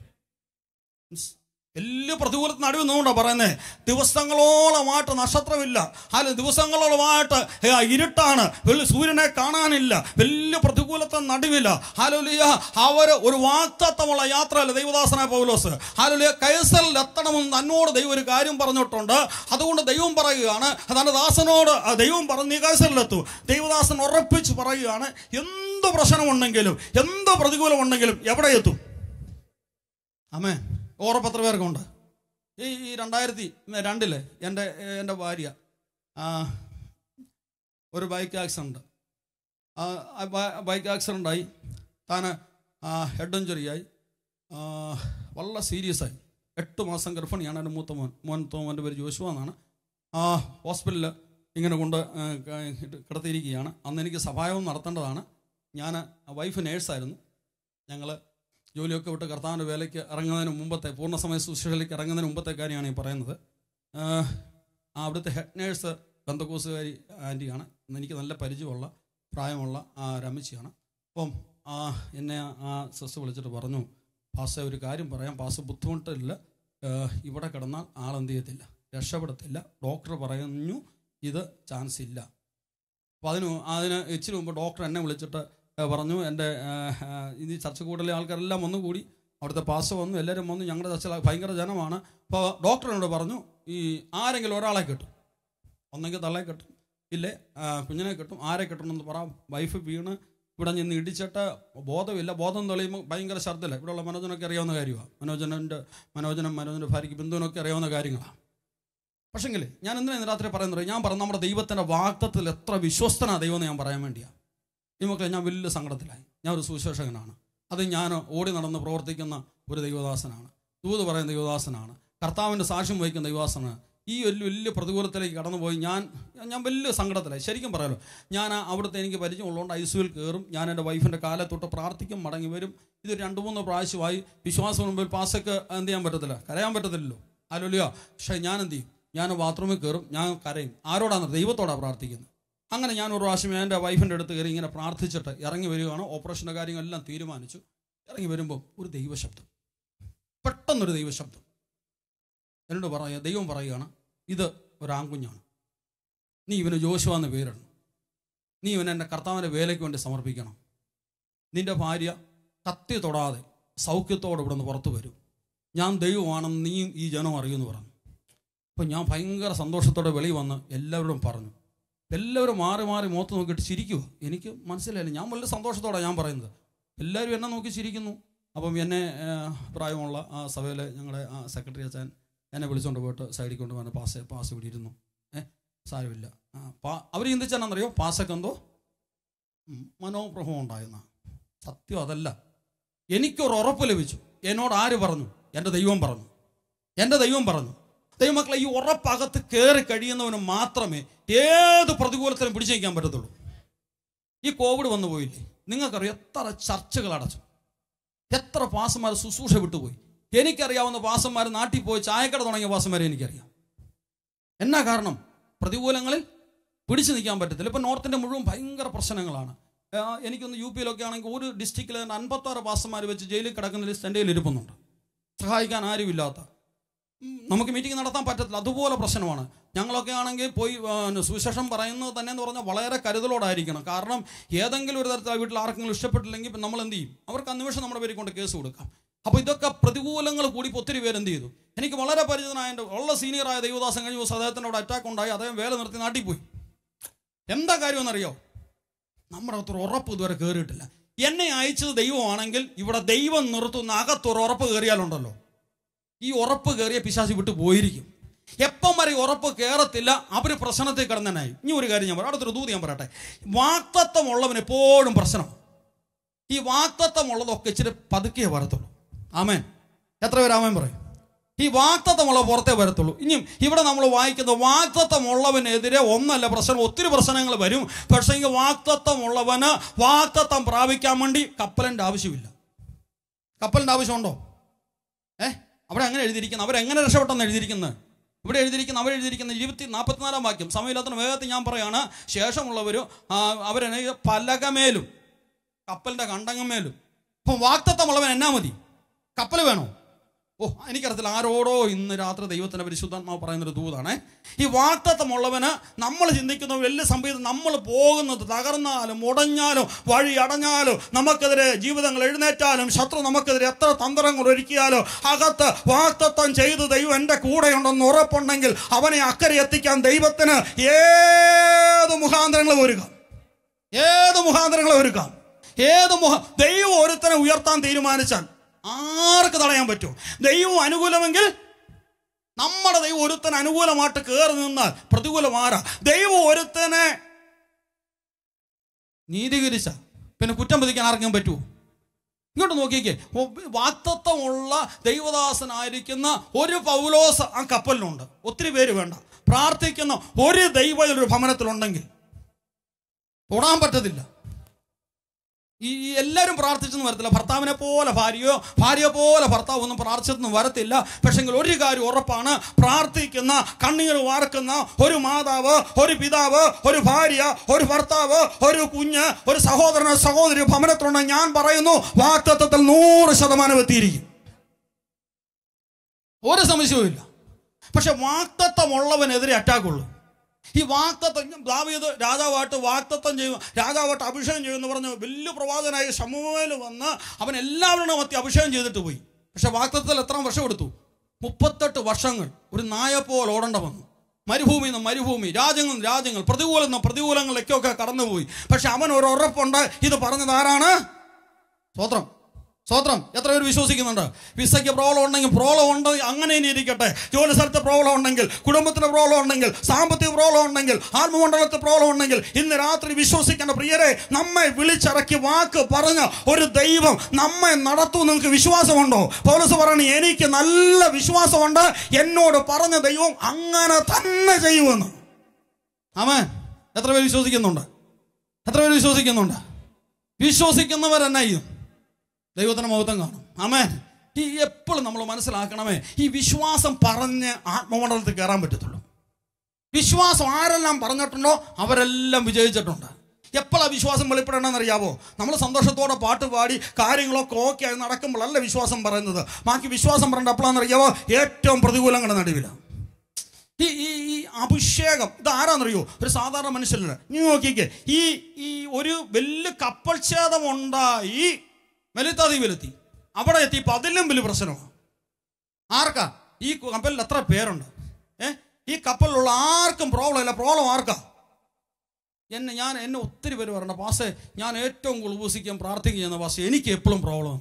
വലിയ പ്രതികൂലത്തിന് നടുവിൽ നിന്നുകൊണ്ടാണ് പറയുന്നത് ദിവസങ്ങളോളമായിട്ട് നക്ഷത്രമില്ല അല്ല ദിവസങ്ങളോളമായിട്ട് ഏ, ഇരുട്ടാണ് വലിയ സൂര്യനെ കാണാനില്ല വലിയ പ്രതികൂലത്തിന് നടുവില്ല ഹാലോലിയ അവർ ഒരു വാക്തത്വമുള്ള യാത്രയല്ല ദൈവദാസനായ പൗലോസ് ഹാലോലിയ കൈസറിൽ എത്തണമെന്ന് തന്നോട് ദൈവം ഒരു കാര്യം പറഞ്ഞിട്ടുണ്ട് അതുകൊണ്ട് ദൈവം പറയുകയാണ് തന്റെ ദാസനോട് ആ ദൈവം പറഞ്ഞ് നീ കൈസറിലെത്തു ദൈവദാസൻ ഉറപ്പിച്ച് പറയുകയാണ് എന്ത് പ്രശ്നമുണ്ടെങ്കിലും എന്ത് പ്രതികൂലമുണ്ടെങ്കിലും എവിടെ എത്തും അമ്മേ ഓറപ്പത്ര പേർക്കുണ്ട് ഈ ഈ രണ്ടായിരത്തി രണ്ടില് എൻ്റെ എൻ്റെ ഭാര്യ ആ, ഒരു ബൈക്ക് ആക്സിഡൻറ്റ് ബൈക്ക് ആക്സിഡൻ്റ് ആയി താൻ ഹെഡ് ഇഞ്ചുറി ആയി ആ, വളരെ സീരിയസ് ആയി എട്ട് മാസം ഗർഭിണിയാണ് എൻ്റെ മൂത്ത മോൻ മോൻ മോൻ്റെ പേര് ജോഷുവ എന്നാണ് ആ ഹോസ്പിറ്റലിൽ ഇങ്ങനെ കൊണ്ട് ആ, ക- കിടത്തിയിരിക്കുകയാണ് അന്ന് എനിക്ക് സഹായവും നടത്തേണ്ടതാണ് ഞാൻ വൈഫ് നേഴ്സായിരുന്നു ഞങ്ങൾ ജോലിയൊക്കെ വിട്ട് കർത്താവിൻ്റെ വേലയ്ക്ക് ഇറങ്ങുന്നതിന് മുമ്പത്തെ പൂർണ്ണസമയ ശുശ്രൂഷയിലേക്ക് ഇറങ്ങുന്നതിന് മുമ്പത്തെ കാര്യമാണ് ഈ പറയുന്നത് ആഹ് ആ അവിടുത്തെ ഹെഡ് നേഴ്സ് ബന്ധക്കോസുകാരി ആൻറ്റിയാണ് ഇന്ന് എനിക്ക് നല്ല പരിചയമുള്ള പ്രായമുള്ള ആ രമിച്ചിയാണ് അപ്പം ആ എന്നെ ആ സിസ്റ്റർ വിളിച്ചിട്ട് പറഞ്ഞു പാസ് ഒരു കാര്യം പറയാം പാസ് ബുദ്ധിമുട്ടില്ല ആഹ് ഇവിടെ കിടന്നാൽ ആളെന്ത് ചെയ്യത്തില്ല രക്ഷപ്പെടത്തില്ല ഡോക്ടർ പറഞ്ഞു ഇത് ചാൻസ് ഇല്ല അപ്പോൾ അതിന് അതിന് ഇച്ചിരി മുമ്പ് ഡോക്ടർ എന്നെ വിളിച്ചിട്ട് ഏഹ്, പറഞ്ഞു എൻ്റെ ഇത് ചർച്ച കൂടുതലെ ആൾക്കാരെല്ലാം വന്നു കൂടി അവിടുത്തെ പാസ് വന്നു എല്ലാവരും വന്നു ഞങ്ങളുടെ ചർച്ച ഭയങ്കര ജനമാണ് അപ്പോൾ ഡോക്ടർ എന്നോട് പറഞ്ഞു ഈ ആരെങ്കിലും ഒരാളെ കിട്ടും ഒന്നെങ്കിൽ തള്ളെ കിട്ടും ഇല്ലേ ആ, കുഞ്ഞിനെ കിട്ടും ആരെ കിട്ടണമെന്ന് പറ വൈഫ് വീണ് ഇവിടെ നിന്ന് ഇടിച്ചിട്ട് ബോധമില്ല ബോധം തെളിയുമ്പോൾ ഭയങ്കര ഛർദ്ദില്ല ഇവിടെയുള്ള മനോജനൊക്കെ അറിയാവുന്ന കാര്യമാണ് മനോജനൻ്റെ മനോജനം മനോജൻ്റെ ഭാര്യയ്ക്ക് ബന്ധുവിനൊക്കെ അറിയാവുന്ന കാര്യങ്ങളാണ് പക്ഷെങ്കിൽ ഞാൻ എന്തിനാ ഇന്ന് രാത്രി പറയുന്നത് ഞാൻ പറഞ്ഞു നമ്മുടെ ദൈവത്തിൻ്റെ വാക്തത്തിൽ എത്ര വിശ്വസ്തനാണ് ദൈവം എന്ന് ഞാൻ പറയാൻ വേണ്ടിയാണ് ഈ മക്കളെ ഞാൻ വലിയ സങ്കടത്തിലായി ഞാൻ ഒരു സുവിശേഷകനാണ് അത് ഞാൻ ഓടി നടന്ന് പ്രവർത്തിക്കുന്ന ഒരു ദൈവദാസനാണ് ദൂത് പറയുന്ന ദൈവദാസനാണ് കർത്താവിൻ്റെ സാക്ഷ്യം വഹിക്കുന്ന ദൈവദാസനാണ് ഈ ഒരു വലിയ പ്രതികൂലത്തിലേക്ക് കടന്നുപോയി ഞാൻ ഞാൻ വലിയ സങ്കടത്തിലായി ശരിക്കും പറയാലോ ഞാൻ ആ അവിടുത്തെ എനിക്ക് പരിചയമുള്ളതുകൊണ്ട് ഐ സിയുവിൽ കയറും ഞാൻ എൻ്റെ വൈഫിൻ്റെ കാലത്തൊട്ട് പ്രാർത്ഥിക്കും മടങ്ങി വരും ഇത് രണ്ട് മൂന്ന് പ്രാവശ്യമായി വിശ്വാസം മുമ്പിൽ പാസൊക്കെ എന്ത് ചെയ്യാൻ പറ്റത്തില്ല കരയാൻ പറ്റത്തില്ലല്ലോ അല്ലല്ലോ പക്ഷേ ഞാൻ എന്ത് ചെയ്യും ഞാൻ ബാത്റൂമിൽ കയറും ഞാൻ കരയും ആരോടാണ് ദൈവത്തോടാണ് പ്രാർത്ഥിക്കുന്നത് അങ്ങനെ ഞാൻ ഒരു പ്രാവശ്യം എൻ്റെ വൈഫിൻ്റെ അടുത്ത് കയറി ഇങ്ങനെ പ്രാർത്ഥിച്ചിട്ട് ഇറങ്ങി വരികയാണ് ഓപ്പറേഷൻ്റെ കാര്യങ്ങളെല്ലാം തീരുമാനിച്ചു ഇറങ്ങി വരുമ്പോൾ ഒരു ദൈവശബ്ദം പെട്ടെന്നൊരു ദൈവശബ്ദം എന്നോട് പറയുക ദൈവം പറയുകയാണ് ഇത് ഒരാൺകുഞ്ഞാണ് നീ ഇവന് ജോഷുവ എന്ന് പേരിടണം നീ ഇവൻ എൻ്റെ കർത്താവിൻ്റെ വേലയ്ക്ക് വേണ്ടി സമർപ്പിക്കണം നിന്റെ ഭാര്യ കത്തി തൊടാതെ സൗഖ്യത്തോടെ ഇവിടെ നിന്ന് പുറത്തു വരും ഞാൻ ദൈവമാണെന്ന് നീയും ഈ ജനം അറിയുമെന്ന് പറഞ്ഞു അപ്പം ഞാൻ ഭയങ്കര സന്തോഷത്തോടെ വെളി വന്ന് എല്ലാവരോടും പറഞ്ഞു എല്ലാവരും മാറി മാറി മുഖത്ത് നോക്കിയിട്ട് ചിരിക്കുക എനിക്ക് മനസ്സിലായില്ല ഞാൻ വളരെ സന്തോഷത്തോടെ ഞാൻ പറയുന്നത് എല്ലാവരും എന്നെ നോക്കി ചിരിക്കുന്നു അപ്പം എന്നെ ആ, പ്രായമുള്ള ആ സഭയിലെ ഞങ്ങളുടെ ആ സെക്രട്ടറി അച്ഛൻ എന്നെ വിളിച്ചുകൊണ്ട് പോയിട്ട് സൈഡിൽ കൊണ്ട് വന്ന് പാസ് പാസ് ഇവിടെ ഇരുന്നു ഏ സാരമില്ല ആ പാ അവർ ചിന്തിച്ചാണെന്നറിയോ പാസ്സൊക്കെ എന്തോ ഉം, മനോപ്രഭം ഉണ്ടായെന്ന സത്യം അതല്ല എനിക്കൊരു ഉറപ്പ് ലഭിച്ചു എന്നോട് ആര് പറഞ്ഞു എൻ്റെ ദൈവം പറഞ്ഞു എൻ്റെ ദൈവം പറഞ്ഞു ദൈവമക്കളെ ഈ ഉറപ്പകത്ത് കയറി കഴിയുന്നവന് മാത്രമേ ഏത് പ്രതികൂലത്തിലും പിടിച്ചു നിൽക്കാൻ പറ്റത്തുള്ളൂ ഈ കോവിഡ് വന്നു പോയില്ലേ നിങ്ങൾക്കറിയാം എത്ര ചർച്ചകൾ അടച്ചു എത്ര പാസന്മാർ ശുശ്രൂഷ വിട്ടുപോയി എനിക്കറിയാവുന്ന പാസന്മാർ നാട്ടിൽ പോയി ചായക്കട തുടങ്ങിയ പാസന്മാരെ എനിക്കറിയാം എന്നാ കാരണം പ്രതികൂലങ്ങളിൽ പിടിച്ചു നിൽക്കാൻ പറ്റത്തില്ല ഇപ്പം നോർത്തിൻ്റെ മുഴുവൻ ഭയങ്കര പ്രശ്നങ്ങളാണ് ആ, എനിക്കൊന്ന് യു പിയിലൊക്കെ ആണെങ്കിൽ ഒരു ഡിസ്ട്രിക്റ്റിൽ അൻപത്താറ് പാസന്മാർ വെച്ച് ജയിലിൽ കിടക്കുന്ന ലിസ്റ്റ് എൻ്റെ കയ്യിൽ ഇരിപ്പുന്നുണ്ട് സഹായിക്കാൻ ആരുമില്ലാത്ത ഉം, നമുക്ക് മീറ്റിംഗ് നടത്താൻ പറ്റത്തില്ല അതുപോലെ പ്രശ്നമാണ് ഞങ്ങളൊക്കെ ആണെങ്കിൽ പോയി ആ, സുവിശേഷം പറയുന്നത് തന്നെ എന്ന് പറഞ്ഞാൽ വളരെ കരുതലോടായിരിക്കണം കാരണം ഏതെങ്കിലും ഒരു തരത്തിൽ ആ വീട്ടിൽ ആർക്കെങ്കിലും ഇഷ്ടപ്പെട്ടില്ലെങ്കിൽ ഇപ്പം നമ്മൾ എന്ത് ചെയ്യും അവർക്ക് ആ നിമിഷം നമ്മുടെ പേരിൽ കൊണ്ട് കേസ് കൊടുക്കാം അപ്പോൾ ഇതൊക്കെ പ്രതികൂലങ്ങൾ കൂടി ഇപ്പൊ ഒത്തിരി പേര് എന്ത് ചെയ്തു എനിക്ക് വളരെ പരിചിതനായ എൻ്റെ ഉള്ള സീനിയറായ ദൈവദാസൻ കഴിഞ്ഞ ദിവസം അദ്ദേഹത്തിൻ്റെ അവിടെ അറ്റാക്ക് ഉണ്ടായി അദ്ദേഹം വേല നിർത്തി നാട്ടിൽ പോയി എന്താ കാര്യമെന്നറിയോ നമ്മുടെ അകത്തൊരു ഉറപ്പ് ഇതുവരെ കയറിയിട്ടില്ല എന്നെ അയച്ചത് ദൈവമാണെങ്കിൽ ഇവിടെ ദൈവം നിർത്തുന്ന അകത്തൊരു ഉറപ്പ് കയറിയാലുണ്ടല്ലോ ഈ ഉറപ്പ് കയറിയ പിശാചി വിട്ടു പോയിരിക്കും എപ്പം വരെ ഈ ഉറപ്പ് കയറത്തില്ല അവർ പ്രശ്നത്തിൽ കിടന്നനായി ഇനി ഒരു കാര്യം ഞാൻ പറയാം അടുത്തൊരു ദൂത് ഞാൻ പറയട്ടെ വാക്തത്വമുള്ളവൻ എപ്പോഴും പ്രശ്നം ഈ വാക്തത്വമുള്ളതൊക്കെ ഇച്ചിരി പതുക്കെ വരത്തുള്ളൂ ആമേൻ എത്ര പേര് ആമേൻ പറയും ഈ വാക്തത്വമുള്ള പുറത്തേ വരത്തുള്ളൂ ഇനിയും ഇവിടെ നമ്മൾ വായിക്കുന്ന വാക്തത്വമുള്ളവനെതിരെ ഒന്നല്ല പ്രശ്നം ഒത്തിരി പ്രശ്നങ്ങൾ വരും പക്ഷേ ഈ വാക്തത്വമുള്ളവന് വാക്തത്വം പ്രാപിക്കാൻ വേണ്ടി കപ്പലിൻ്റെ ആവശ്യമില്ല കപ്പലിൻ്റെ ആവശ്യമുണ്ടോ ഏ അവിടെ അങ്ങനെ എഴുതിയിരിക്കുന്നത് അവരെങ്ങനെ രക്ഷപ്പെട്ടെന്ന് എഴുതിയിരിക്കുന്നത് ഇവിടെ എഴുതിയിരിക്കുന്ന അവർ എഴുതിയിരിക്കുന്ന ഇരുപത്തി നാൽപ്പത്തിനാലാം വാക്യം സമയമില്ലാത്ത വേഗത്തിൽ ഞാൻ പറയാണ് ശേഷമുള്ളവർ അവരെ പലകമേലും കപ്പലിൻ്റെ കണ്ടങ്ങമേലും അപ്പം വാക്തത്വമുള്ളവൻ എന്നാ മതി കപ്പൽ വേണോ ഓ എനിക്കറിയത്തില്ല ആരോടോ ഇന്ന് രാത്രി ദൈവത്തിൻ്റെ പരിശുദ്ധാത്മാവ് പറയുന്നൊരു ദൂതാണേ ഈ വാക്തത്വമുള്ളവന് നമ്മൾ ചിന്തിക്കുന്ന വലിയ സംഭവം നമ്മൾ പോകുന്നത് തകർന്നാലും മുടഞ്ഞാലും വഴി അടഞ്ഞാലും നമുക്കെതിരെ ജീവിതങ്ങൾ എഴുന്നേറ്റാലും ശത്രു നമുക്കെതിരെ എത്ര തന്ത്രങ്ങൾ ഒരുക്കിയാലോ അകത്ത് വാക്തത്വം ചെയ്ത് ദൈവം എൻ്റെ കൂടെയുണ്ടെന്ന് ഉറപ്പുണ്ടെങ്കിൽ അവനെ അക്കരെ എത്തിക്കാൻ ദൈവത്തിന് ഏത് മുഖാന്തരങ്ങൾ ഒരുക്കാം ഏത് മുഖാന്തരങ്ങൾ ഒരുക്കാം ഏത് മുഖ ദൈവം ഒരുത്തനെ ഉയർത്താൻ തീരുമാനിച്ചാൽ ആർക്ക് തടയാൻ പറ്റും ദൈവം അനുകൂലമെങ്കിൽ നമ്മുടെ ദൈവം ഒരുത്തൻ അനുകൂലമായിട്ട് കയറി നിന്നാൽ പ്രതികൂലം ആരാ ദൈവം ഒരുത്തനെ നീതീകരിച്ച പിന്നെ കുറ്റം പതിക്കാൻ ആർക്കും പറ്റുമോ ഇങ്ങോട്ട് നോക്കിക്കേ വാക്തത്വമുള്ള ദൈവദാസനായിരിക്കുന്ന ഒരു പൗലോസ് ആ കപ്പലിലുണ്ട് ഒത്തിരി പേര് വേണ്ട പ്രാർത്ഥിക്കുന്ന ഒരു ദൈവ ഒരു ഭവനത്തിലുണ്ടെങ്കിൽ തൊടാൻ പറ്റത്തില്ല ഈ ഈ എല്ലാവരും പ്രാർത്ഥിച്ചെന്ന് വരത്തില്ല ഭർത്താവിനെ പോലെ ഭാര്യയോ ഭാര്യ പോലെ ഭർത്താവ് ഒന്നും പ്രാർത്ഥിച്ചെന്ന് വരത്തില്ല പക്ഷെങ്കിൽ ഒരു കാര്യം ഉറപ്പാണ് പ്രാർത്ഥിക്കുന്ന കണ്ണീർ വാർക്കുന്ന ഒരു മാതാവ് ഒരു പിതാവ് ഒരു ഭാര്യ ഒരു ഭർത്താവ് ഒരു കുഞ്ഞ് ഒരു സഹോദരനോ സഹോദരി ഭവനത്തിലുണ്ട് ഞാൻ പറയുന്നു വാക്തത്വത്തിൽ നൂറ് ശതമാനം എത്തിയിരിക്കും ഒരു സംശയവും ഇല്ല പക്ഷെ വാക്തത്വമുള്ളവനെതിരെ അറ്റാക്കുള്ളൂ ഈ വാക്തത്വം ദാവീദ് രാജാവായിട്ട് വാക്തത്വം ചെയ്യും രാജാവായിട്ട് അഭിഷേകം ചെയ്യുമെന്ന് പറഞ്ഞ് വലിയ പ്രവാചകനായ ശമുവേൽ വന്ന് അവൻ എല്ലാവരുടെ മധ്യ അഭിഷേകം ചെയ്തിട്ട് പോയി പക്ഷെ വാക്തത്വത്തിൽ എത്ര വർഷം എടുത്തു മുപ്പത്തെട്ട് വർഷങ്ങൾ ഒരു നായപ്പോൾ ഓടേണ്ട വന്നു മരുഭൂമി നിന്ന് മരുഭൂമി രാജ്യങ്ങൾ രാജ്യങ്ങൾ പ്രതികൂലം നിന്ന് പ്രതികൂലങ്ങളിലേക്കൊക്കെ കടന്നുപോയി പക്ഷെ അവൻ ഒരു ഉറപ്പുണ്ട് ഇത് പറഞ്ഞത് ആരാണ് സ്വത്രം സ്വത്രം എത്ര പേര് വിശ്വസിക്കുന്നുണ്ട് വിസയ്ക്ക് പ്രോബ്ലം ഉണ്ടെങ്കിൽ പ്രോബ്ലം ഉണ്ട് അങ്ങനെ ഇനി ഇരിക്കട്ടെ ജോലി സ്ഥലത്ത് പ്രോബ്ലം ഉണ്ടെങ്കിൽ കുടുംബത്തിന് പ്രോബ്ലം ഉണ്ടെങ്കിൽ സാമ്പത്തിക പ്രോബ്ലം ഉണ്ടെങ്കിൽ ആത്മമണ്ഡലത്തിൽ പ്രോബ്ലം ഉണ്ടെങ്കിൽ ഇന്ന് രാത്രി വിശ്വസിക്കേണ്ട പ്രിയരെ നമ്മെ വിളിച്ചിറക്കി വാക്ക് പറഞ്ഞ ഒരു ദൈവം നമ്മെ നടത്തും നിങ്ങൾക്ക് വിശ്വാസമുണ്ടോ പൗലസ് പറയണ എനിക്ക് നല്ല വിശ്വാസമുണ്ട് എന്നോട് പറഞ്ഞ ദൈവം അങ്ങനെ തന്നെ ചെയ്യുമെന്ന് ആമേ എത്ര പേര് വിശ്വസിക്കുന്നുണ്ട് എത്ര പേര് വിശ്വസിക്കുന്നുണ്ട് വിശ്വസിക്കുന്നവർ എന്നാ ചെയ്യും ദൈവത്തിന് മഹത്വം കാണും ആമേൻ ഈ എപ്പോഴും നമ്മൾ മനസ്സിലാക്കണമേ ഈ വിശ്വാസം പറഞ്ഞ് ആത്മമണ്ഡലത്തിൽ കയറാൻ പറ്റത്തുള്ളൂ വിശ്വാസം ആരെല്ലാം പറഞ്ഞിട്ടുണ്ടോ അവരെല്ലാം വിജയിച്ചിട്ടുണ്ട് എപ്പോഴാണ് വിശ്വാസം വെളിപ്പെടണമെന്ന് അറിയാവോ നമ്മൾ സന്തോഷത്തോടെ പാട്ട് പാടി കാര്യങ്ങളൊക്കെ ഓക്കെ ആയി നടക്കുമ്പോഴല്ല വിശ്വാസം പറയുന്നത് ബാക്കി വിശ്വാസം പറയേണ്ട എപ്പോഴാണെന്ന് അറിയാവോ ഏറ്റവും പ്രതികൂലങ്ങളുടെ നടുവിലാണ് ഈ ഈ ഈ അഭിഷേകം ഇത് ആരാന്നറിയോ ഒരു സാധാരണ മനുഷ്യനല്ല നീ നോക്കിക്കേ ഈ ഈ ഒരു വലിയ കപ്പൽ ഛേദം ഉണ്ടായി മെലിത്താ ദ്വീപിലെത്തി അവിടെ എത്തിയപ്പോൾ അതിലും വലിയ പ്രശ്നമാണ് ആർക്കാ ഈ കപ്പലിൽ എത്ര പേരുണ്ട് ഏ ഈ കപ്പലിലുള്ള ആർക്കും പ്രോബ്ലം ഇല്ല പ്രോബ്ലം ആർക്കാ എന്നെ ഞാൻ എന്നെ ഒത്തിരി പേര് പറയണ്ട പാസേ ഞാൻ ഏറ്റവും കൂടുതൽ ഉപസിക്കാൻ പ്രാർത്ഥിക്കുന്ന പാസേ എനിക്ക് എപ്പോഴും പ്രോബ്ലം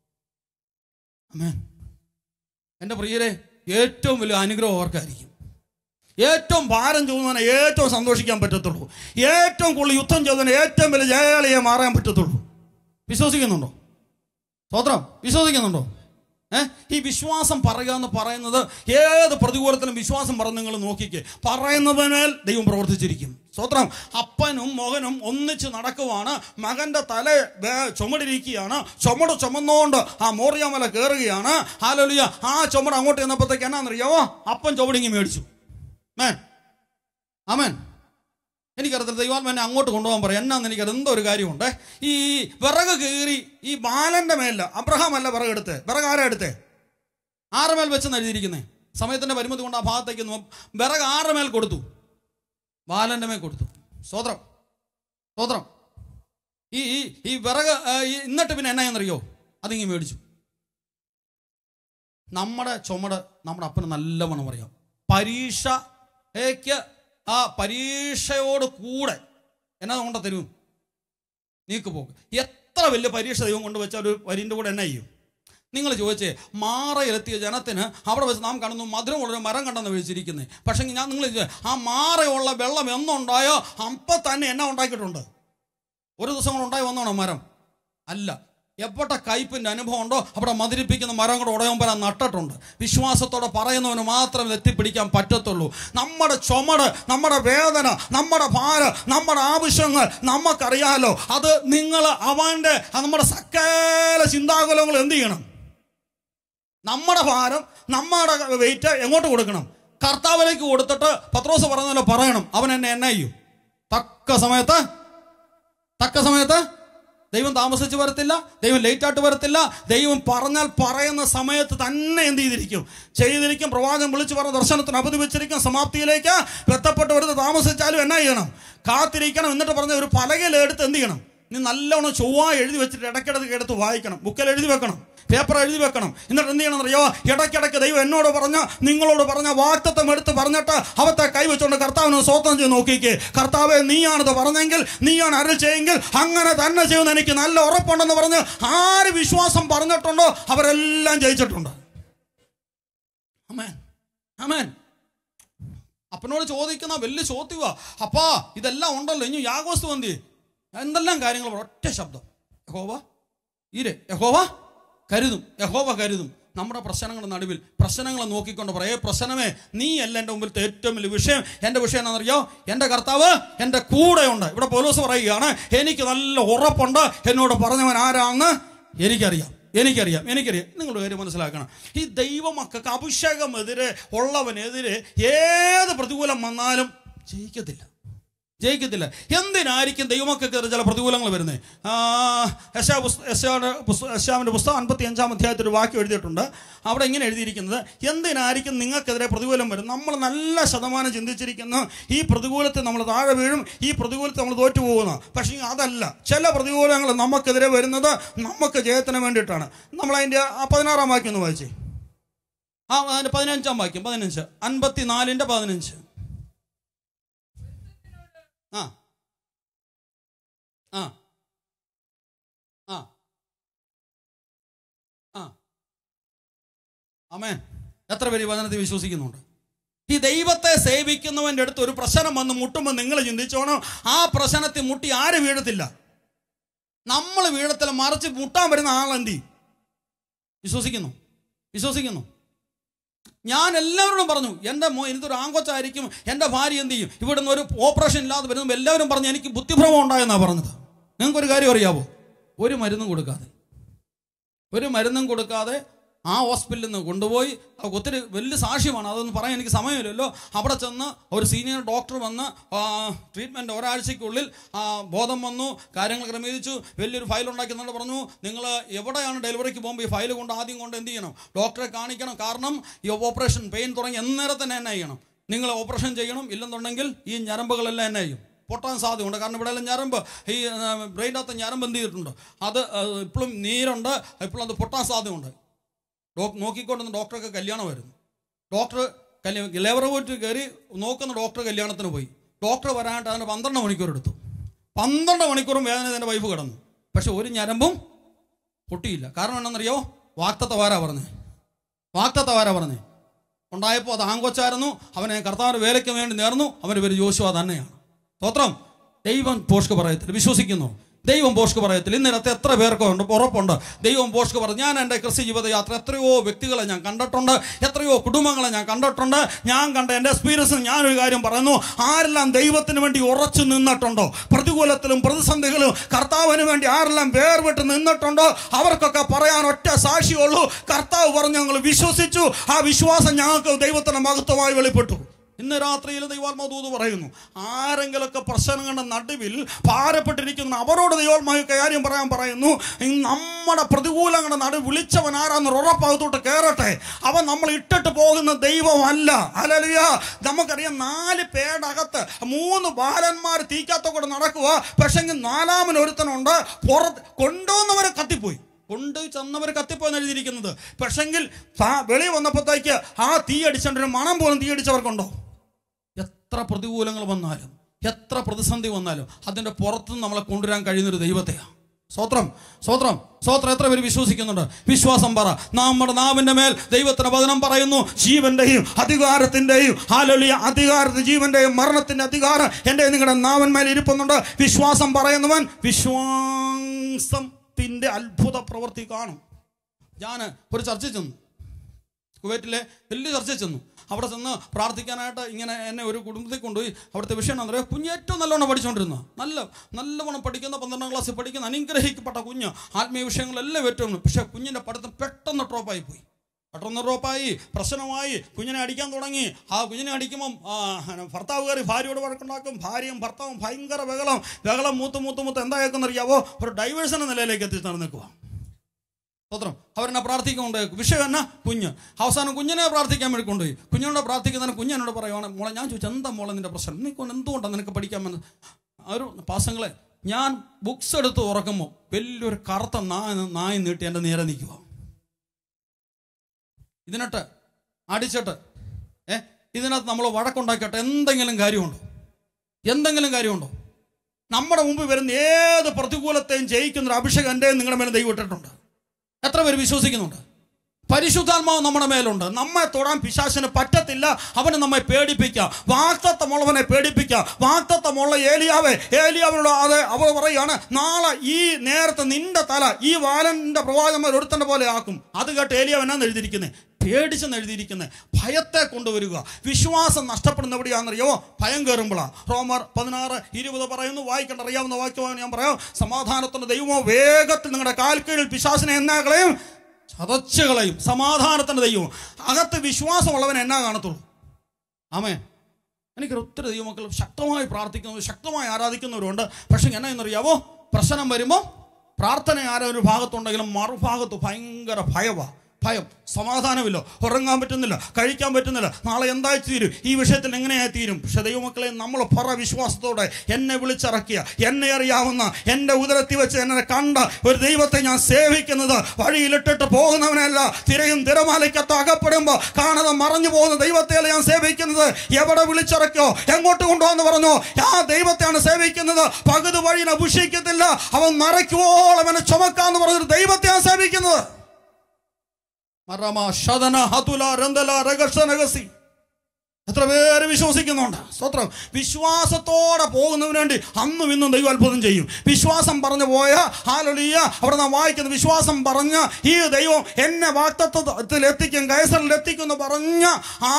അമ്മേ എൻ്റെ പ്രിയരെ ഏറ്റവും വലിയ അനുഗ്രഹം അവർക്കായിരിക്കും ഏറ്റവും ഭാരം ചുമന്നവനെ ഏറ്റവും സന്തോഷിക്കാൻ പറ്റത്തുള്ളൂ ഏറ്റവും കൂടുതൽ യുദ്ധം ചെയ്തവന് ഏറ്റവും വലിയ ജയാളിയെ മാറാൻ പറ്റത്തുള്ളൂ വിശ്വസിക്കുന്നുണ്ടോ സ്തോത്രം വിശ്വസിക്കുന്നുണ്ടോ ഏ ഈ വിശ്വാസം പറയുക എന്ന് പറയുന്നത് ഏത് പ്രതികൂലത്തിലും വിശ്വാസം പറഞ്ഞ് നിങ്ങൾ നോക്കിക്കേ പറയുന്നതിനാൽ ദൈവം പ്രവർത്തിച്ചിരിക്കും സ്തോത്രം അപ്പനും മകനും ഒന്നിച്ച് നടക്കുവാണ് മകന്റെ തല വേ- ചുമടിരിക്കുകയാണ് ചുമട് ചുമന്നുകൊണ്ട് ആ മോറിയാമല കയറുകയാണ് ഹാലോലിയ ആ ചുമട് അങ്ങോട്ട് ചെന്നപ്പോഴത്തേക്ക് എന്നാണെന്നറിയാവോ അപ്പൻ ചുവടിങ്ങി മേടിച്ചു മേൻ ആമേൻ എനിക്കറിയത്തില്ല ദൈവാത്മ എന്നെ അങ്ങോട്ട് കൊണ്ടുപോകാൻ പറയാം എന്നാന്ന് എനിക്കത് എന്തോ ഒരു കാര്യമുണ്ട് ഈ വിറക് കീറി ഈ ബാലന്റെ മേലില്ല അബ്രഹാം അല്ല വിറക് എടുത്ത് വിറക് ആരാ എടുത്തേ ആറ് മേൽ വെച്ചെന്ന് എഴുതിയിരിക്കുന്നേ സമയത്തിന്റെ പരിമിതി കൊണ്ട് ആ ഭാഗത്തേക്ക് നോ- വിറക് ആറ് മേൽ കൊടുത്തു ബാലന്റെ മേൽ കൊടുത്തു സ്വോത്രം സ്വോത്രം ഈ ഈ ഈ വിറക് ആ, ഈ എന്നിട്ട് പിന്നെ എന്നാ എന്നറിയോ അതിങ്ങി മേടിച്ചു നമ്മുടെ ചുമട് നമ്മുടെ അപ്പന് നല്ലവണ്ണം അറിയാം പരീക്ഷയ്ക്ക് ആ പരീക്ഷയോട് കൂടെ എന്നാ കൊണ്ട് തരും നീക്കുപോക്ക് എത്ര വലിയ പരീക്ഷ ദൈവം കൊണ്ട് വെച്ചാൽ ഒരു വരിൻ്റെ കൂടെ എന്നാ ചെയ്യും നിങ്ങൾ ചോദിച്ചേ മാറയിലെത്തിയ ജനത്തിന് അവിടെ വെച്ച് നാം കാണുന്നു മധുരമുള്ളൊരു മരം കണ്ടെന്ന് വിളിച്ചിരിക്കുന്നത് പക്ഷേ ഞാൻ നിങ്ങൾ ചോദിച്ചേ, ആ മാറയുള്ള വെള്ളം എന്നുണ്ടായോ അപ്പം തന്നെ എന്നാ ഉണ്ടാക്കിയിട്ടുണ്ട് ഒരു ദിവസം കൊണ്ട് ഉണ്ടായി വന്നോണോ മരം അല്ല എവിടെ കയ്പിൻ്റെ അനുഭവം ഉണ്ടോ അവിടെ മതിരിപ്പിക്കുന്ന മരം കൂടെ ഉടയം പോലെ നട്ടിട്ടുണ്ട് വിശ്വാസത്തോടെ പറയുന്നവന് മാത്രം ഇത് എത്തിപ്പിടിക്കാൻ പറ്റത്തുള്ളൂ നമ്മുടെ ചുമട് നമ്മുടെ വേദന നമ്മുടെ ഭാരം നമ്മുടെ ആവശ്യങ്ങൾ നമുക്കറിയാലോ അത് നിങ്ങൾ അവൻ്റെ നമ്മുടെ സകല ചിന്താകുലങ്ങൾ എന്ത് ചെയ്യണം നമ്മുടെ ഭാരം നമ്മുടെ വെയിറ്റ് എങ്ങോട്ട് കൊടുക്കണം കർത്താവിലേക്ക് കൊടുത്തിട്ട് പത്രോസ് പറഞ്ഞല്ലോ പറയണം അവൻ എന്നെ എന്നെ ചെയ്യും തക്ക സമയത്ത് തക്ക സമയത്ത് ദൈവം താമസിച്ച് വരത്തില്ല ദൈവം ലേറ്റ് ആയിട്ട് വരത്തില്ല ദൈവം പറഞ്ഞാൽ പറയുന്ന സമയത്ത് തന്നെ എന്ത് ചെയ്തിരിക്കും ചെയ്തിരിക്കും പ്രവാചകൻ വിളിച്ചു പറഞ്ഞ ദർശനത്തിന് അവധി വെച്ചിരിക്കും സമാപ്തിയിലേക്ക് ബന്ധപ്പെട്ട് വരുന്നത് താമസിച്ചാലും എന്നാ ചെയ്യണം കാത്തിരിക്കണം എന്നിട്ട് പറഞ്ഞ ഒരു പലകയിൽ എടുത്ത് എന്ത് ചെയ്യണം നീ നല്ലോണം ചൊവ്വ എഴുതി വെച്ചിട്ട് ഇടയ്ക്കിടയ്ക്ക് എടുത്ത് വായിക്കണം ബുക്കിൽ എഴുതി വെക്കണം പേപ്പർ എഴുതി വെക്കണം എന്നിട്ട് എന്ത് ചെയ്യണം അറിയോ ഇടയ്ക്കിടയ്ക്ക് ദൈവം എന്നോട് പറഞ്ഞ നിങ്ങളോട് പറഞ്ഞ വാക്തത്വം എടുത്ത് പറഞ്ഞിട്ട് അവത്തെ കൈവച്ചുകൊണ്ട് കർത്താവിന് സ്വന്തം ചെയ്ത് നോക്കിക്കേ കർത്താവെ നീയാണിത് പറഞ്ഞെങ്കിൽ നീയാണ് അരൽ ചെയ്യെങ്കിൽ അങ്ങനെ തന്നെ ചെയ്യുന്ന എനിക്ക് നല്ല ഉറപ്പുണ്ടെന്ന് പറഞ്ഞ് ആര് വിശ്വാസം പറഞ്ഞിട്ടുണ്ടോ അവരെല്ലാം ജയിച്ചിട്ടുണ്ട് അമേൻ അമേൻ അപ്പനോട് ചോദിക്കുന്ന വലിയ ചോദ്യവാ അപ്പാ ഇതെല്ലാം ഉണ്ടല്ലോ ഇനി യാഗോസ്തു എന്തി എന്തെല്ലാം കാര്യങ്ങൾ പറ- ഒറ്റ ശബ്ദം യഹോവ ഈരെ യഹോവ കരുതും യഹോവ കരുതും നമ്മുടെ പ്രശ്നങ്ങളുടെ നടുവിൽ പ്രശ്നങ്ങളെ നോക്കിക്കൊണ്ട് പറയേ പ്രശ്നമേ നീ അല്ല എൻ്റെ മുമ്പിലത്തെ ഏറ്റവും വലിയ വിഷയം എൻ്റെ വിഷയം എന്താണെന്നറിയോ എൻ്റെ കർത്താവ് എൻ്റെ കൂടെയുണ്ട് ഇവിടെ പോലീസ് പറയുകയാണ് എനിക്ക് നല്ല ഉറപ്പുണ്ട് എന്നോട് പറഞ്ഞവൻ ആരാണെന്ന് എനിക്കറിയാം എനിക്കറിയാം എനിക്കറിയാം നിങ്ങളുടെ കാര്യം മനസ്സിലാക്കണം ഈ ദൈവമക്കൾക്ക് അഭിഷേകം എതിരെ ഉള്ളവനെതിരെ ഏത് പ്രതികൂലം വന്നാലും ജയിക്കത്തില്ല ജയിക്കത്തില്ല എന്തിനായിരിക്കും ദൈവമക്കൾക്ക് ചില പ്രതികൂലങ്ങൾ വരുന്നത് യശാവിൻ്റെ പുസ്തകം അൻപത്തി അഞ്ചാം അധ്യായത്തിൽ ഒരു വാക്യം എഴുതിയിട്ടുണ്ട് അവിടെ ഇങ്ങനെ എഴുതിയിരിക്കുന്നത് എന്തിനായിരിക്കും നിങ്ങൾക്കെതിരെ പ്രതികൂലം വരും നമ്മൾ നല്ല ശതമാനം ചിന്തിച്ചിരിക്കുന്നു ഈ പ്രതികൂലത്തെ നമ്മൾ താഴെ വീഴും ഈ പ്രതികൂലത്തെ നമ്മൾ തോറ്റു പോകുന്നു പക്ഷേ അതല്ല ചില പ്രതികൂലങ്ങൾ നമുക്കെതിരെ വരുന്നത് നമുക്ക് ജയത്തിന് വേണ്ടിയിട്ടാണ് നമ്മൾ അതിൻ്റെ ആ പതിനാറാം വാക്യം ഒന്ന് വായിച്ചേ ആ അതിൻ്റെ പതിനഞ്ചാം വാക്യം പതിനഞ്ച് അൻപത്തി നാലിൻ്റെ പതിനഞ്ച് ആ ആ ആ ആ അമേൻ എത്ര പേര് ഈ വചനത്തിൽ വിശ്വസിക്കുന്നുണ്ട് ഈ ദൈവത്തെ സേവിക്കുന്നവൻ്റെ അടുത്ത് ഒരു പ്രശ്നം വന്ന് മുട്ടുമ്പോൾ നിങ്ങൾ ചിന്തിച്ചോണം ആ പ്രശ്നത്തിൽ മുട്ടി ആരും വീഴത്തില്ല നമ്മൾ വീഴത്തില്ല മറിച്ച് മുട്ടാൻ വരുന്ന ആളെന്തി വിശ്വസിക്കുന്നു വിശ്വസിക്കുന്നു ഞാൻ എല്ലാവരോടും പറഞ്ഞു എൻ്റെ മോ എനിക്കൊരു ആങ്കൊച്ചായിരിക്കും എൻ്റെ ഭാര്യ എന്ത് ചെയ്യും ഇവിടുന്ന് ഒരു ഓപ്പറേഷൻ ഇല്ലാതെ വരുമ്പോൾ എല്ലാവരും പറഞ്ഞു എനിക്ക് ബുദ്ധിഭ്രമം ഉണ്ടായെന്നാണ് പറഞ്ഞത് നിങ്ങൾക്കൊരു കാര്യം അറിയാവോ ഒരു മരുന്നും കൊടുക്കാതെ ഒരു മരുന്നും കൊടുക്കാതെ ആ ഹോസ്പിറ്റലിൽ നിന്ന് കൊണ്ടുപോയി അവർക്ക് ഒത്തിരി വലിയ സാക്ഷ്യമാണ് അതൊന്നും പറയാൻ എനിക്ക് സമയമില്ലല്ലോ അവിടെ ചെന്ന് ഒരു സീനിയർ ഡോക്ടർ വന്ന് ട്രീറ്റ്മെൻറ്റ് ഒരാഴ്ചയ്ക്കുള്ളിൽ ആ, ബോധം വന്നു കാര്യങ്ങൾ ക്രമീകരിച്ചു വലിയൊരു ഫയൽ ഉണ്ടാക്കുന്നുണ്ട് പറഞ്ഞു നിങ്ങൾ എവിടെയാണ് ഡെലിവറിക്ക് പോകുമ്പോൾ ഈ ഫയൽ കൊണ്ട് ആദ്യം കൊണ്ട് എന്ത് ചെയ്യണം ഡോക്ടറെ കാണിക്കണം കാരണം ഈ ഓപ്പറേഷൻ പെയിൻ തുടങ്ങി എന്നേരം തന്നെ എന്നെ ചെയ്യണം നിങ്ങൾ ഓപ്പറേഷൻ ചെയ്യണം ഇല്ലെന്നുണ്ടെങ്കിൽ ഈ ഞരമ്പുകളെല്ലാം എന്നെ ചെയ്യും പൊട്ടാൻ സാധ്യതയുണ്ട് കാരണം ഇവിടെ എല്ലാം ഞരമ്പ് ഈ ബ്രെയിനകത്ത് ഞരമ്പ് എന്ത് ചെയ്തിട്ടുണ്ട് അത് ഇപ്പോഴും നീരുണ്ട് ഇപ്പോഴും അത് പൊട്ടാൻ സാധ്യതയുണ്ട് ഡോക് നോക്കിക്കൊണ്ടുവന്ന് ഡോക്ടർക്ക് കല്യാണമായിരുന്നു ഡോക്ടർ കല്യാണം ലേബർ പോയിട്ട് കയറി നോക്കുന്ന ഡോക്ടർ കല്യാണത്തിന് പോയി ഡോക്ടർ വരാനായിട്ട് അതിന് പന്ത്രണ്ട് മണിക്കൂർ എടുത്തു പന്ത്രണ്ട് മണിക്കൂറും വേദന എൻ്റെ വൈഫ് കിടന്നു പക്ഷെ ഒരു ഞരമ്പും പൊട്ടിയില്ല കാരണം എന്നാണെന്നറിയോ വാക്തത്വ വാരാ പറഞ്ഞേ വാക്തത്വ വാരാ പറഞ്ഞേ ഉണ്ടായപ്പോൾ അത് ആങ്കൊച്ചായിരുന്നു അവനെ കർത്താവിൻ്റെ വേലയ്ക്ക് വേണ്ടി നേർന്നു അവൻ്റെ പേര് ജോഷുവ തന്നെയാണ് സ്തോത്രം ദൈവം പോഷ്ക്ക് പറയത്തില്ല വിശ്വസിക്കുന്നു ദൈവം പോഷ്ക്ക് പറയത്തില്ല ഇന്നലത്തെ എത്ര പേർക്ക് ഉണ്ട് ഉറപ്പുണ്ട് ദൈവം പോഷ്ക്ക് പറഞ്ഞു ഞാൻ എൻ്റെ ക്രിസ്ത്യ ജീവിതയാത്ര എത്രയോ വ്യക്തികളെ ഞാൻ കണ്ടിട്ടുണ്ട് എത്രയോ കുടുംബങ്ങളെ ഞാൻ കണ്ടിട്ടുണ്ട് ഞാൻ കണ്ട എൻ്റെ എക്സ്പീരിയൻസ് ഞാനൊരു കാര്യം പറയുന്നു ആരെല്ലാം ദൈവത്തിന് വേണ്ടി ഉറച്ചു നിന്നിട്ടുണ്ടോ പ്രതികൂലത്തിലും പ്രതിസന്ധികളും കർത്താവിന് വേണ്ടി ആരെല്ലാം വേർവിട്ട് നിന്നിട്ടുണ്ടോ അവർക്കൊക്കെ പറയാൻ ഒറ്റ സാക്ഷിയുള്ളൂ കർത്താവ് പറഞ്ഞു ഞങ്ങൾ വിശ്വസിച്ചു ആ വിശ്വാസം ഞങ്ങൾക്ക് ദൈവത്തിന്റെ മഹത്വമായി വെളിപ്പെട്ടു ഇന്ന് രാത്രിയിൽ ദൈവാത്മാദൂത് പറയുന്നു ആരെങ്കിലൊക്കെ പ്രശ്നങ്ങളുടെ നടുവിൽ ഭാരപ്പെട്ടിരിക്കുന്ന അവരോട് ദൈവാത്മാവ് കാര്യം പറയാൻ പറയുന്നു ഈ നമ്മുടെ പ്രതികൂലങ്ങളുടെ നടുവ് വിളിച്ചവൻ ആരാന്ന് ഉറപ്പകത്തോട്ട് കയറട്ടെ അവൻ നമ്മൾ ഇട്ടിട്ട് പോകുന്ന ദൈവമല്ല അലലിയ നമുക്കറിയാം നാല് പേടകത്ത് മൂന്ന് ബാലന്മാർ തീക്കാത്ത കൂടെ നടക്കുക പക്ഷെങ്കിൽ നാലാമൻ ഒരുത്തനുണ്ട് പുറത്ത് കൊണ്ടുവന്നവരെ കത്തിപ്പോയി കൊണ്ട് ചെന്നവർ കത്തിപ്പോയെന്ന് എഴുതിയിരിക്കുന്നത് പക്ഷെങ്കിൽ വെളി വന്നപ്പോഴത്തേക്ക് ആ തീ അടിച്ചോണ്ടൊരു മണം പോലും തീ അടിച്ചവർക്കുണ്ടോ എത്ര പ്രതികൂലങ്ങൾ വന്നാലും എത്ര പ്രതിസന്ധി വന്നാലും അതിൻ്റെ പുറത്തുനിന്ന് നമ്മളെ കൊണ്ടുവരാൻ കഴിയുന്നൊരു ദൈവത്തെയാണ് സ്വത്രം സ്വത്രം സ്വത്രം എത്ര പേര് വിശ്വസിക്കുന്നുണ്ട് വിശ്വാസം പറ നമ്മുടെ നാവിന്റെ മേൽ ദൈവത്തിന്റെ വചനം പറയുന്നു ജീവന്റെയും അധികാരത്തിന്റെയും ഹാലൊലിയ അധികാരത്തിന്റെ ജീവന്റെയും മരണത്തിന്റെ അധികാരം എൻ്റെ നിങ്ങളുടെ നാവന്മേൽ ഇരിപ്പുന്നുണ്ട് വിശ്വാസം പറയുന്നവൻ വിശ്വാസത്തിന്റെ അത്ഭുത പ്രവൃത്തി കാണും ഞാൻ ഒരു ചർച്ച ചെന്നു കുവൈറ്റിലെ വലിയ ചർച്ച ചെന്നു അവിടെ ചെന്ന് പ്രാർത്ഥിക്കാനായിട്ട് ഇങ്ങനെ എന്നെ ഒരു കുടുംബത്തിൽ കൊണ്ടുപോയി അവിടുത്തെ വിഷയം എന്താ പറയുക കുഞ്ഞ് ഏറ്റവും നല്ലോണം പഠിച്ചുകൊണ്ടിരുന്ന നല്ല നല്ലവണ്ണം പഠിക്കുന്ന പന്ത്രണ്ടാം ക്ലാസ്സിൽ പഠിക്കുന്ന അനുഗ്രഹിക്കപ്പെട്ട കുഞ്ഞ് ആത്മീയ വിഷയങ്ങളെല്ലാം ഏറ്റവും പക്ഷേ കുഞ്ഞിൻ്റെ പഠിത്തം പെട്ടെന്ന് ഡ്രോപ്പായി പോയി പെട്ടെന്ന് ഡ്രോപ്പായി പ്രശ്നമായി കുഞ്ഞിനെ അടിക്കാൻ തുടങ്ങി ആ കുഞ്ഞിനെ അടിക്കുമ്പം ആ, ഭർത്താവ് കയറി ഭാര്യയോട് വഴക്കുണ്ടാക്കും ഭാര്യയും ഭർത്താവും ഭയങ്കര ബഹളം ബഹളം മൂത്ത് മൂത്ത് മൂത്ത് എന്തായേക്കെന്ന് അറിയാവോ ഒരു ഡൈവേഴ്സ് എന്ന നിലയിലേക്ക് എത്തി നടന്നിക്കുക സ്തോത്രം അവരെന്നെ പ്രാർത്ഥിക്കാൻ കൊണ്ടുപോയി വിഷയം എന്നാ കുഞ്ഞ് അവസാനം കുഞ്ഞിനെ പ്രാർത്ഥിക്കാൻ വേണ്ടി കൊണ്ടുപോയി കുഞ്ഞിനോട് പ്രാർത്ഥിക്കുന്നതിന് കുഞ്ഞ് എന്നോട് പറയുവാണ് മോളെ ഞാൻ ചോദിച്ചു എന്താ മോളെ നിന്റെ പ്രശ്നം നീ കൊണ്ട് എന്തുകൊണ്ടാണ് നിനക്ക് പഠിക്കാൻ ആ ഒരു പാസങ്ങളെ ഞാൻ ബുക്സ് എടുത്ത് തുറക്കുമ്പോൾ വലിയൊരു കറുത്ത നായ നായ നീട്ടി എൻ്റെ നേരെ നിൽക്കുക ഇതിനിട്ട് അടിച്ചിട്ട് ഏ ഇതിനകത്ത് നമ്മൾ വഴക്കുണ്ടാക്കിയിട്ട് എന്തെങ്കിലും കാര്യമുണ്ടോ എന്തെങ്കിലും കാര്യമുണ്ടോ നമ്മുടെ മുമ്പ് വരുന്ന ഏത് പ്രതികൂലത്തെയും ജയിക്കുന്ന ഒരു അഭിഷേകം എൻ്റെ നിങ്ങളുടെ മേലെ ദൈവം ഇട്ടിട്ടുണ്ട് എത്ര പേര് വിശ്വസിക്കുന്നുണ്ട് പരിശുദ്ധാത്മാവ് നമ്മുടെ മേലുണ്ട് നമ്മെ തൊടാൻ പിശാശിന് പറ്റത്തില്ല അവന് നമ്മെ പേടിപ്പിക്കാം വാക്തത്വമുള്ളവനെ പേടിപ്പിക്കാം വാക്തത്വമുള്ള ഏലിയാവെ ഏലിയാവിനോട് അത് അവർ പറയുകയാണ് നാളെ ഈ നേരത്തെ നിന്റെ തല ഈ വാലന്റെ പ്രവാചകന്മാർ ഒരുത്തന്റെ പോലെ ആക്കും അത് കേട്ട് ഏലിയാവ് എന്നാന്ന് എഴുതിയിരിക്കുന്നത് പേടിച്ചെന്ന് എഴുതിയിരിക്കുന്നത് ഭയത്തെ കൊണ്ടുവരിക വിശ്വാസം നഷ്ടപ്പെടുന്ന എവിടെയാണെന്നറിയോ ഭയം കയറുമ്പോഴാണ് റോമർ പതിനാറ് ഇരുപത് പറയുന്നു വായിക്കേണ്ട അറിയാവുന്ന വാക്യമാണ് ഞാൻ പറയാം സമാധാനത്തിന്റെ ദൈവമോ വേഗത്തിൽ നിങ്ങളുടെ കാൽക്കീഴിൽ പിശാസിനെ എന്നാകളെയും ചതച്ചുകളെയും സമാധാനത്തിന്റെ ദൈവം അകത്ത് വിശ്വാസമുള്ളവൻ എന്നാ കാണത്തുള്ളൂ ആമേ എനിക്ക് ഒത്തിരി ദൈവമക്കൾ ശക്തമായി പ്രാർത്ഥിക്കുന്നവർ ശക്തമായി ആരാധിക്കുന്നവരുണ്ട് പക്ഷെ എന്നാ എന്നറിയാവോ പ്രശ്നം വരുമ്പോൾ പ്രാർത്ഥന ആരോ ഒരു ഭാഗത്തുണ്ടെങ്കിലും മറുഭാഗത്ത് ഭയങ്കര ഭയവാ ഭയം സമാധാനമില്ല ഉറങ്ങാൻ പറ്റുന്നില്ല കഴിക്കാൻ പറ്റുന്നില്ല നാളെ എന്തായി തീരും ഈ വിഷയത്തിൽ എങ്ങനെയായി തീരും പക്ഷെ ദൈവമക്കളെ നമ്മൾ പറ വിശ്വാസത്തോടെ എന്നെ വിളിച്ചിറക്കിയ എന്നെ അറിയാവുന്ന എൻ്റെ ഉദരത്തിൽ വെച്ച് എന്നെ കണ്ട ഒരു ദൈവത്തെ ഞാൻ സേവിക്കുന്നത് വഴിയിലിട്ടിട്ട് പോകുന്നവനല്ല തിരയും തിരമാലയ്ക്കത്ത് അകപ്പെടുമ്പോൾ കാണാതെ മറഞ്ഞു പോകുന്ന ദൈവത്തെയല്ല ഞാൻ സേവിക്കുന്നത് എവിടെ വിളിച്ചിറക്കോ എങ്ങോട്ട് കൊണ്ടുവന്ന് പറഞ്ഞു ആ ദൈവത്തെയാണ് സേവിക്കുന്നത് പകുതി വഴിയിൽ അഭിഷേകത്തില്ല അവൻ മറയ്ക്കുവോളം എന്നെ ചുമക്കാന്ന് പറഞ്ഞൊരു ദൈവത്തെയാണ് സേവിക്കുന്നത് മറമ ശതന ഹതുല രന്തല രഗസനഗസി എത്ര പേര് വിശ്വസിക്കുന്നുണ്ട് സ്തോത്രം വിശ്വാസത്തോടെ പോകുന്നതിന് വേണ്ടി അന്നും ഇന്നും ദൈവം അത്ഭുതം ചെയ്യും വിശ്വാസം പറഞ്ഞു പോയ ഹാലൊലിയ അവിടെ നാം വായിക്കുന്ന വിശ്വാസം പറഞ്ഞ ഈ ദൈവം എന്നെ വാക്തത്വത്തിൽ എത്തിക്കും കൈസറിൽ എത്തിക്കും എന്ന് പറഞ്ഞ ആ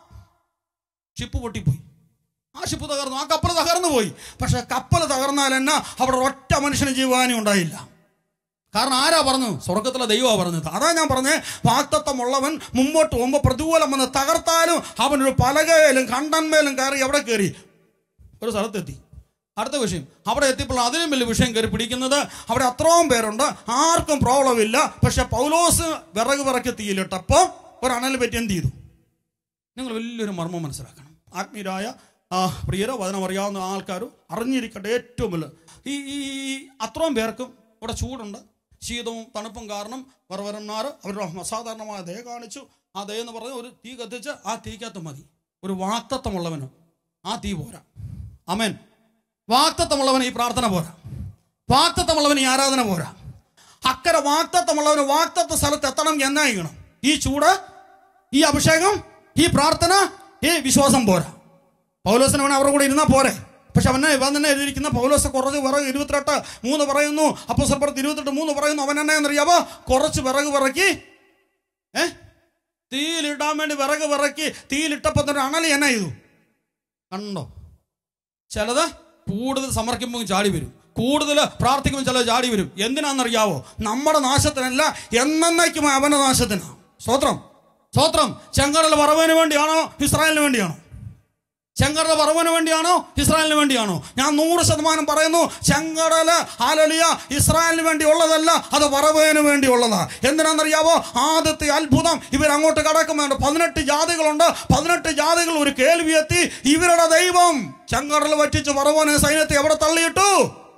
ഷിപ്പ് പൊട്ടിപ്പോയി ആ ഷിപ്പ് തകർന്നു ആ കപ്പൽ തകർന്നു പോയി പക്ഷെ കപ്പൽ തകർന്നാൽ എന്നാ അവിടെ ഒറ്റ മനുഷ്യന് ജീവാനും ഉണ്ടായില്ല കാരണം ആരാ പറഞ്ഞു സ്വർഗത്തിലെ ദൈവമാണ് പറഞ്ഞത് അതാ ഞാൻ പറഞ്ഞേ വാക്തത്വമുള്ളവൻ മുമ്പോട്ട് പോകുമ്പോൾ പ്രതികൂലം വന്ന് തകർത്താലും അവനൊരു പലകയിലും കണ്ടന്മേലും കയറി എവിടെ കയറി ഒരു സ്ഥലത്തെത്തി അടുത്ത വിഷയം അവിടെ എത്തിയപ്പോൾ അതിലും വലിയ വിഷയം കയറി പിടിക്കുന്നത് അവിടെ അത്രയും പേരുണ്ട് ആർക്കും പ്രോബ്ലം ഇല്ല പക്ഷെ പൗലോസ് വിറക് വിറക്കി തീയിലിട്ടപ്പോൾ ഒരു അണൽ പറ്റി എന്ത് ചെയ്തു നിങ്ങൾ വലിയൊരു മർമ്മം മനസ്സിലാക്കണം ആത്മീയരായ ആ പ്രിയരോ വചനം അറിയാവുന്ന ആൾക്കാരും അറിഞ്ഞിരിക്കട്ടെ ഏറ്റവും വലുത് ഈ ഈ ഈ അത്രയും പേർക്കും ഇവിടെ ചൂടുണ്ട് ശീതവും തണുപ്പും കാരണം വറവരന്മാർ അവരുടെ അസാധാരണമായ ദയ കാണിച്ചു ആ ദയ എന്ന് പറഞ്ഞ് ഒരു തീ കത്തിച്ച് ആ തീക്കകത്ത് മതി ഒരു വാക്തത്വമുള്ളവന് ആ തീ പോരാ അമേൻ വാക്തത്വമുള്ളവന് ഈ പ്രാർത്ഥന പോരാ വാക്തത്വമുള്ളവന് ഈ ആരാധന പോരാ അക്കരെ വാക്തത്വമുള്ളവന് വാക്തത്വ സ്ഥലത്ത് എത്തണം എന്നായിക്കണം ഈ ചൂട് ഈ അഭിഷേകം ഈ പ്രാർത്ഥന ഈ വിശ്വാസം പോരാ പൗലോസിന് അവൻ അവരുടെ കൂടെ ഇരുന്നാൽ പോരെ പക്ഷെ അവനെ ഇവൻ തന്നെ എഴുതിയിരിക്കുന്ന പൗലോസ് കുറച്ച് വിറക് ഇരുപത്തിരട്ട് മൂന്ന് പറയുന്നു അപ്പോൾ സർപ്പുറത്ത് ഇരുപത്തെട്ട് മൂന്ന് പറയുന്നു അവൻ എന്നെ എന്നറിയാവോ കുറച്ച് വിറക് വിറക്കി ഏ തീയിലിടാൻ വേണ്ടി വിറക് വിറക്കി തീയിലിട്ടപ്പോൾ തന്നെ അണലി എന്നാ ചെയ്തു കണ്ടോ ചിലത് കൂടുതൽ സമർപ്പിക്കുമ്പോൾ ചാടി വരും കൂടുതൽ പ്രാർത്ഥിക്കുമ്പോൾ ചിലത് ചാടി വരും എന്തിനാണെന്നറിയാവോ നമ്മുടെ നാശത്തിനല്ല എന്നേക്കുമായി അവന്റെ നാശത്തിനാണ് സ്തോത്രം സ്തോത്രം ചെങ്കടൽ വറവിന് വേണ്ടിയാണോ ഇസ്രായേലിന് വേണ്ടിയാണോ ചെങ്കടൽ പറവന് വേണ്ടിയാണോ ഇസ്രായേലിന് വേണ്ടിയാണോ ഞാൻ നൂറ് ശതമാനം പറയുന്നു ചെങ്കടല് ആലലിയ ഇസ്രായേലിന് വേണ്ടിയുള്ളതല്ല അത് പറവേന് വേണ്ടിയുള്ളതാ എന്തിനാണെന്നറിയാവോ ആദ്യത്തെ അത്ഭുതം ഇവർ അങ്ങോട്ട് കടക്കുന്നുണ്ട് പതിനെട്ട് ജാതികളുണ്ട് പതിനെട്ട് ജാതികൾ ഒരു കേൾവി എത്തി ഇവരുടെ ദൈവം ചെങ്കടൽ വറ്റിച്ച് പറവനെ സൈന്യത്തെ എവിടെ തള്ളിയിട്ടു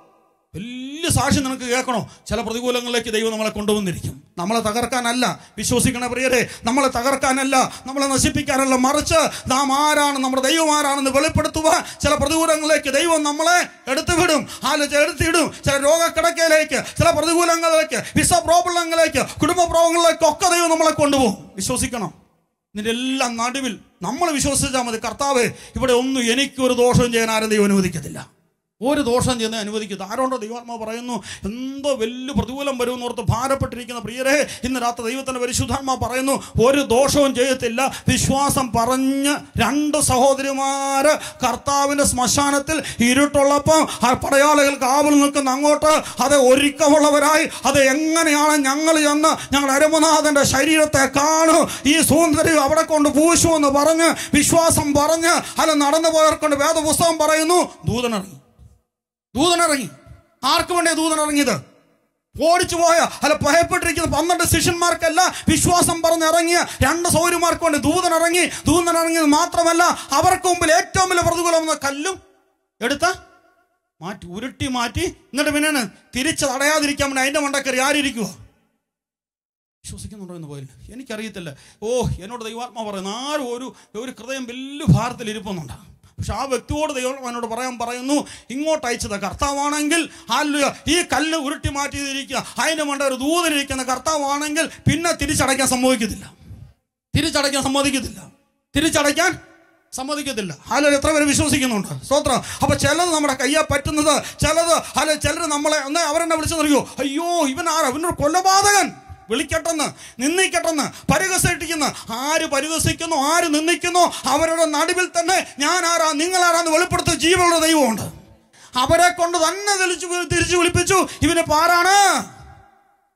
വലിയ സാക്ഷി നിനക്ക് കേൾക്കണോ ചില പ്രതികൂലങ്ങളിലേക്ക് ദൈവം നമ്മളെ കൊണ്ടുവന്നിരിക്കും നമ്മളെ തകർക്കാനല്ല വിശ്വസിക്കണ പ്രിയരെ നമ്മളെ തകർക്കാനല്ല നമ്മളെ നശിപ്പിക്കാനല്ല മറിച്ച് നാം ആരാണ് നമ്മുടെ ദൈവം ആരാണെന്ന് വെളിപ്പെടുത്തുക ചില പ്രതികൂലങ്ങളിലേക്ക് ദൈവം നമ്മളെ എടുത്തുവിടും ആലോചിച്ച് എടുത്തിടും ചില രോഗക്കിടക്കയിലേക്ക് ചില പ്രതികൂലങ്ങളിലേക്ക് വിസ പ്രോബ്ലങ്ങളിലേക്ക് കുടുംബ പ്രോബ്ലങ്ങളിലേക്ക് ഒക്കെ ദൈവം നമ്മളെ കൊണ്ടുപോകും വിശ്വസിക്കണം ഇതിൻ്റെ എല്ലാം നടുവിൽ നമ്മൾ വിശ്വസിച്ചാൽ മതി കർത്താവ് ഇവിടെ ഒന്നും എനിക്കൊരു ദോഷവും ചെയ്യാൻ ആരും ദൈവം അനുവദിക്കത്തില്ല ഒരു ദോഷം ചെയ്യുന്ന അനുവദിക്കരുത് ആരോണ്ടോ ദൈവാത്മാവ് പറയുന്നു എന്തോ വലിയ പ്രതികൂലം വരുമെന്ന് ഓർത്ത് ഭാരപ്പെട്ടിരിക്കുന്ന പ്രിയരെ ഇന്ന് രാത്രി ദൈവത്തിന്റെ പരിശുദ്ധാത്മാ പറയുന്നു ഒരു ദോഷവും ചെയ്യത്തില്ല വിശ്വാസം പറഞ്ഞ് രണ്ട് സഹോദരിമാര് കർത്താവിന്റെ ശ്മശാനത്തിൽ ഇരുട്ടുള്ളപ്പോൾ ആ പടയാളികൾ കാവൽ നിൽക്കുന്ന അങ്ങോട്ട് അത് ഒരുക്കമുള്ളവരായി അത് എങ്ങനെയാണ് ഞങ്ങൾ ചെന്ന് ഞങ്ങൾ അരമനാഥന്റെ ശരീരത്തെ കാണും ഈ സുന്ദരി അവിടെ കൊണ്ട് പൂശു എന്ന് പറഞ്ഞ് വിശ്വാസം പറഞ്ഞ് അല്ല നടന്നു പോയവർ കൊണ്ട് വേദപുസ്തകം പറയുന്നു ദൂതനിറങ്ങി ദൂതനിറങ്ങി ആർക്ക് വേണ്ടിയാ ദൂതനിറങ്ങിയത് ഓടിച്ചു പോയ അല്ല ഭയപ്പെട്ടിരിക്കുന്ന പന്ത്രണ്ട് ശിഷ്യന്മാർക്കല്ല വിശ്വാസം പറഞ്ഞിറങ്ങിയ രണ്ട് സൗര്യമാർക്ക് വേണ്ടി ദൂതനിറങ്ങി ദൂതനിറങ്ങിയത് മാത്രമല്ല അവർക്ക് മുമ്പിൽ ഏറ്റവും വലിയ പ്രതികൂലം എന്ന കല്ലും എടുത്ത് മാറ്റി ഉരുട്ടി മാറ്റി എന്നിട്ട് പിന്നെ തിരിച്ച് തടയാതിരിക്കാൻ വേണ്ടി അതിന്റെ മണ്ടക്കറി ആരിയ്ക്കുക വിശ്വസിക്കുന്നുണ്ടോ എന്ന് പോയില്ല എനിക്കറിയത്തില്ല ഓ എന്നോട് ദൈവാത്മാ പറയുന്നു ആരും ഒരു ഒരു ഹൃദയം വലിയ ഭാരത്തിൽ ഇരിപ്പുന്നുണ്ട് പക്ഷെ ആ വ്യക്തിയോട് ദൈവം എന്നോട് പറയാൻ പറയുന്നു ഇങ്ങോട്ട് അയച്ചത് കർത്താവാണെങ്കിൽ അല്ല ഈ കല്ല് ഉരുട്ടി മാറ്റിയിരിക്കുക അതിന് വേണ്ട ഒരു ദൂതനിരിക്കുന്ന കർത്താവാണെങ്കിൽ പിന്നെ തിരിച്ചടയ്ക്കാൻ സംഭവിക്കത്തില്ല തിരിച്ചടയ്ക്കാൻ സമ്മതിക്കത്തില്ല തിരിച്ചടയ്ക്കാൻ സമ്മതിക്കത്തില്ല അതിൽ എത്ര പേര് വിശ്വസിക്കുന്നുണ്ട് സ്തോത്രം അപ്പൊ ചിലത് നമ്മുടെ കയ്യെ പറ്റുന്നത് ചിലത് അല്ലെ ചിലർ നമ്മളെ ഒന്ന് അവരെന്നെ വിളിച്ചു നൽകിയോ അയ്യോ ഇവൻ ആരാ ഇവനൊരു കൊലപാതകൻ വിളിക്കട്ടെന്ന് നിന്ദിക്കട്ടെന്ന് പരിഹസിക്കുന്ന ആര് പരിഹസിക്കുന്നു ആര് നിന്ദിക്കുന്നു അവരുടെ നടുവിൽ തന്നെ ഞാൻ ആരാ നിങ്ങൾ ആരാന്ന് വെളിപ്പെടുത്ത ജീവനുള്ള ദൈവമുണ്ട് അവരെ കൊണ്ട് തന്നെ തിരിച്ചു തിരിച്ചു വിളിപ്പിച്ചു ഇവന് പാരാണ്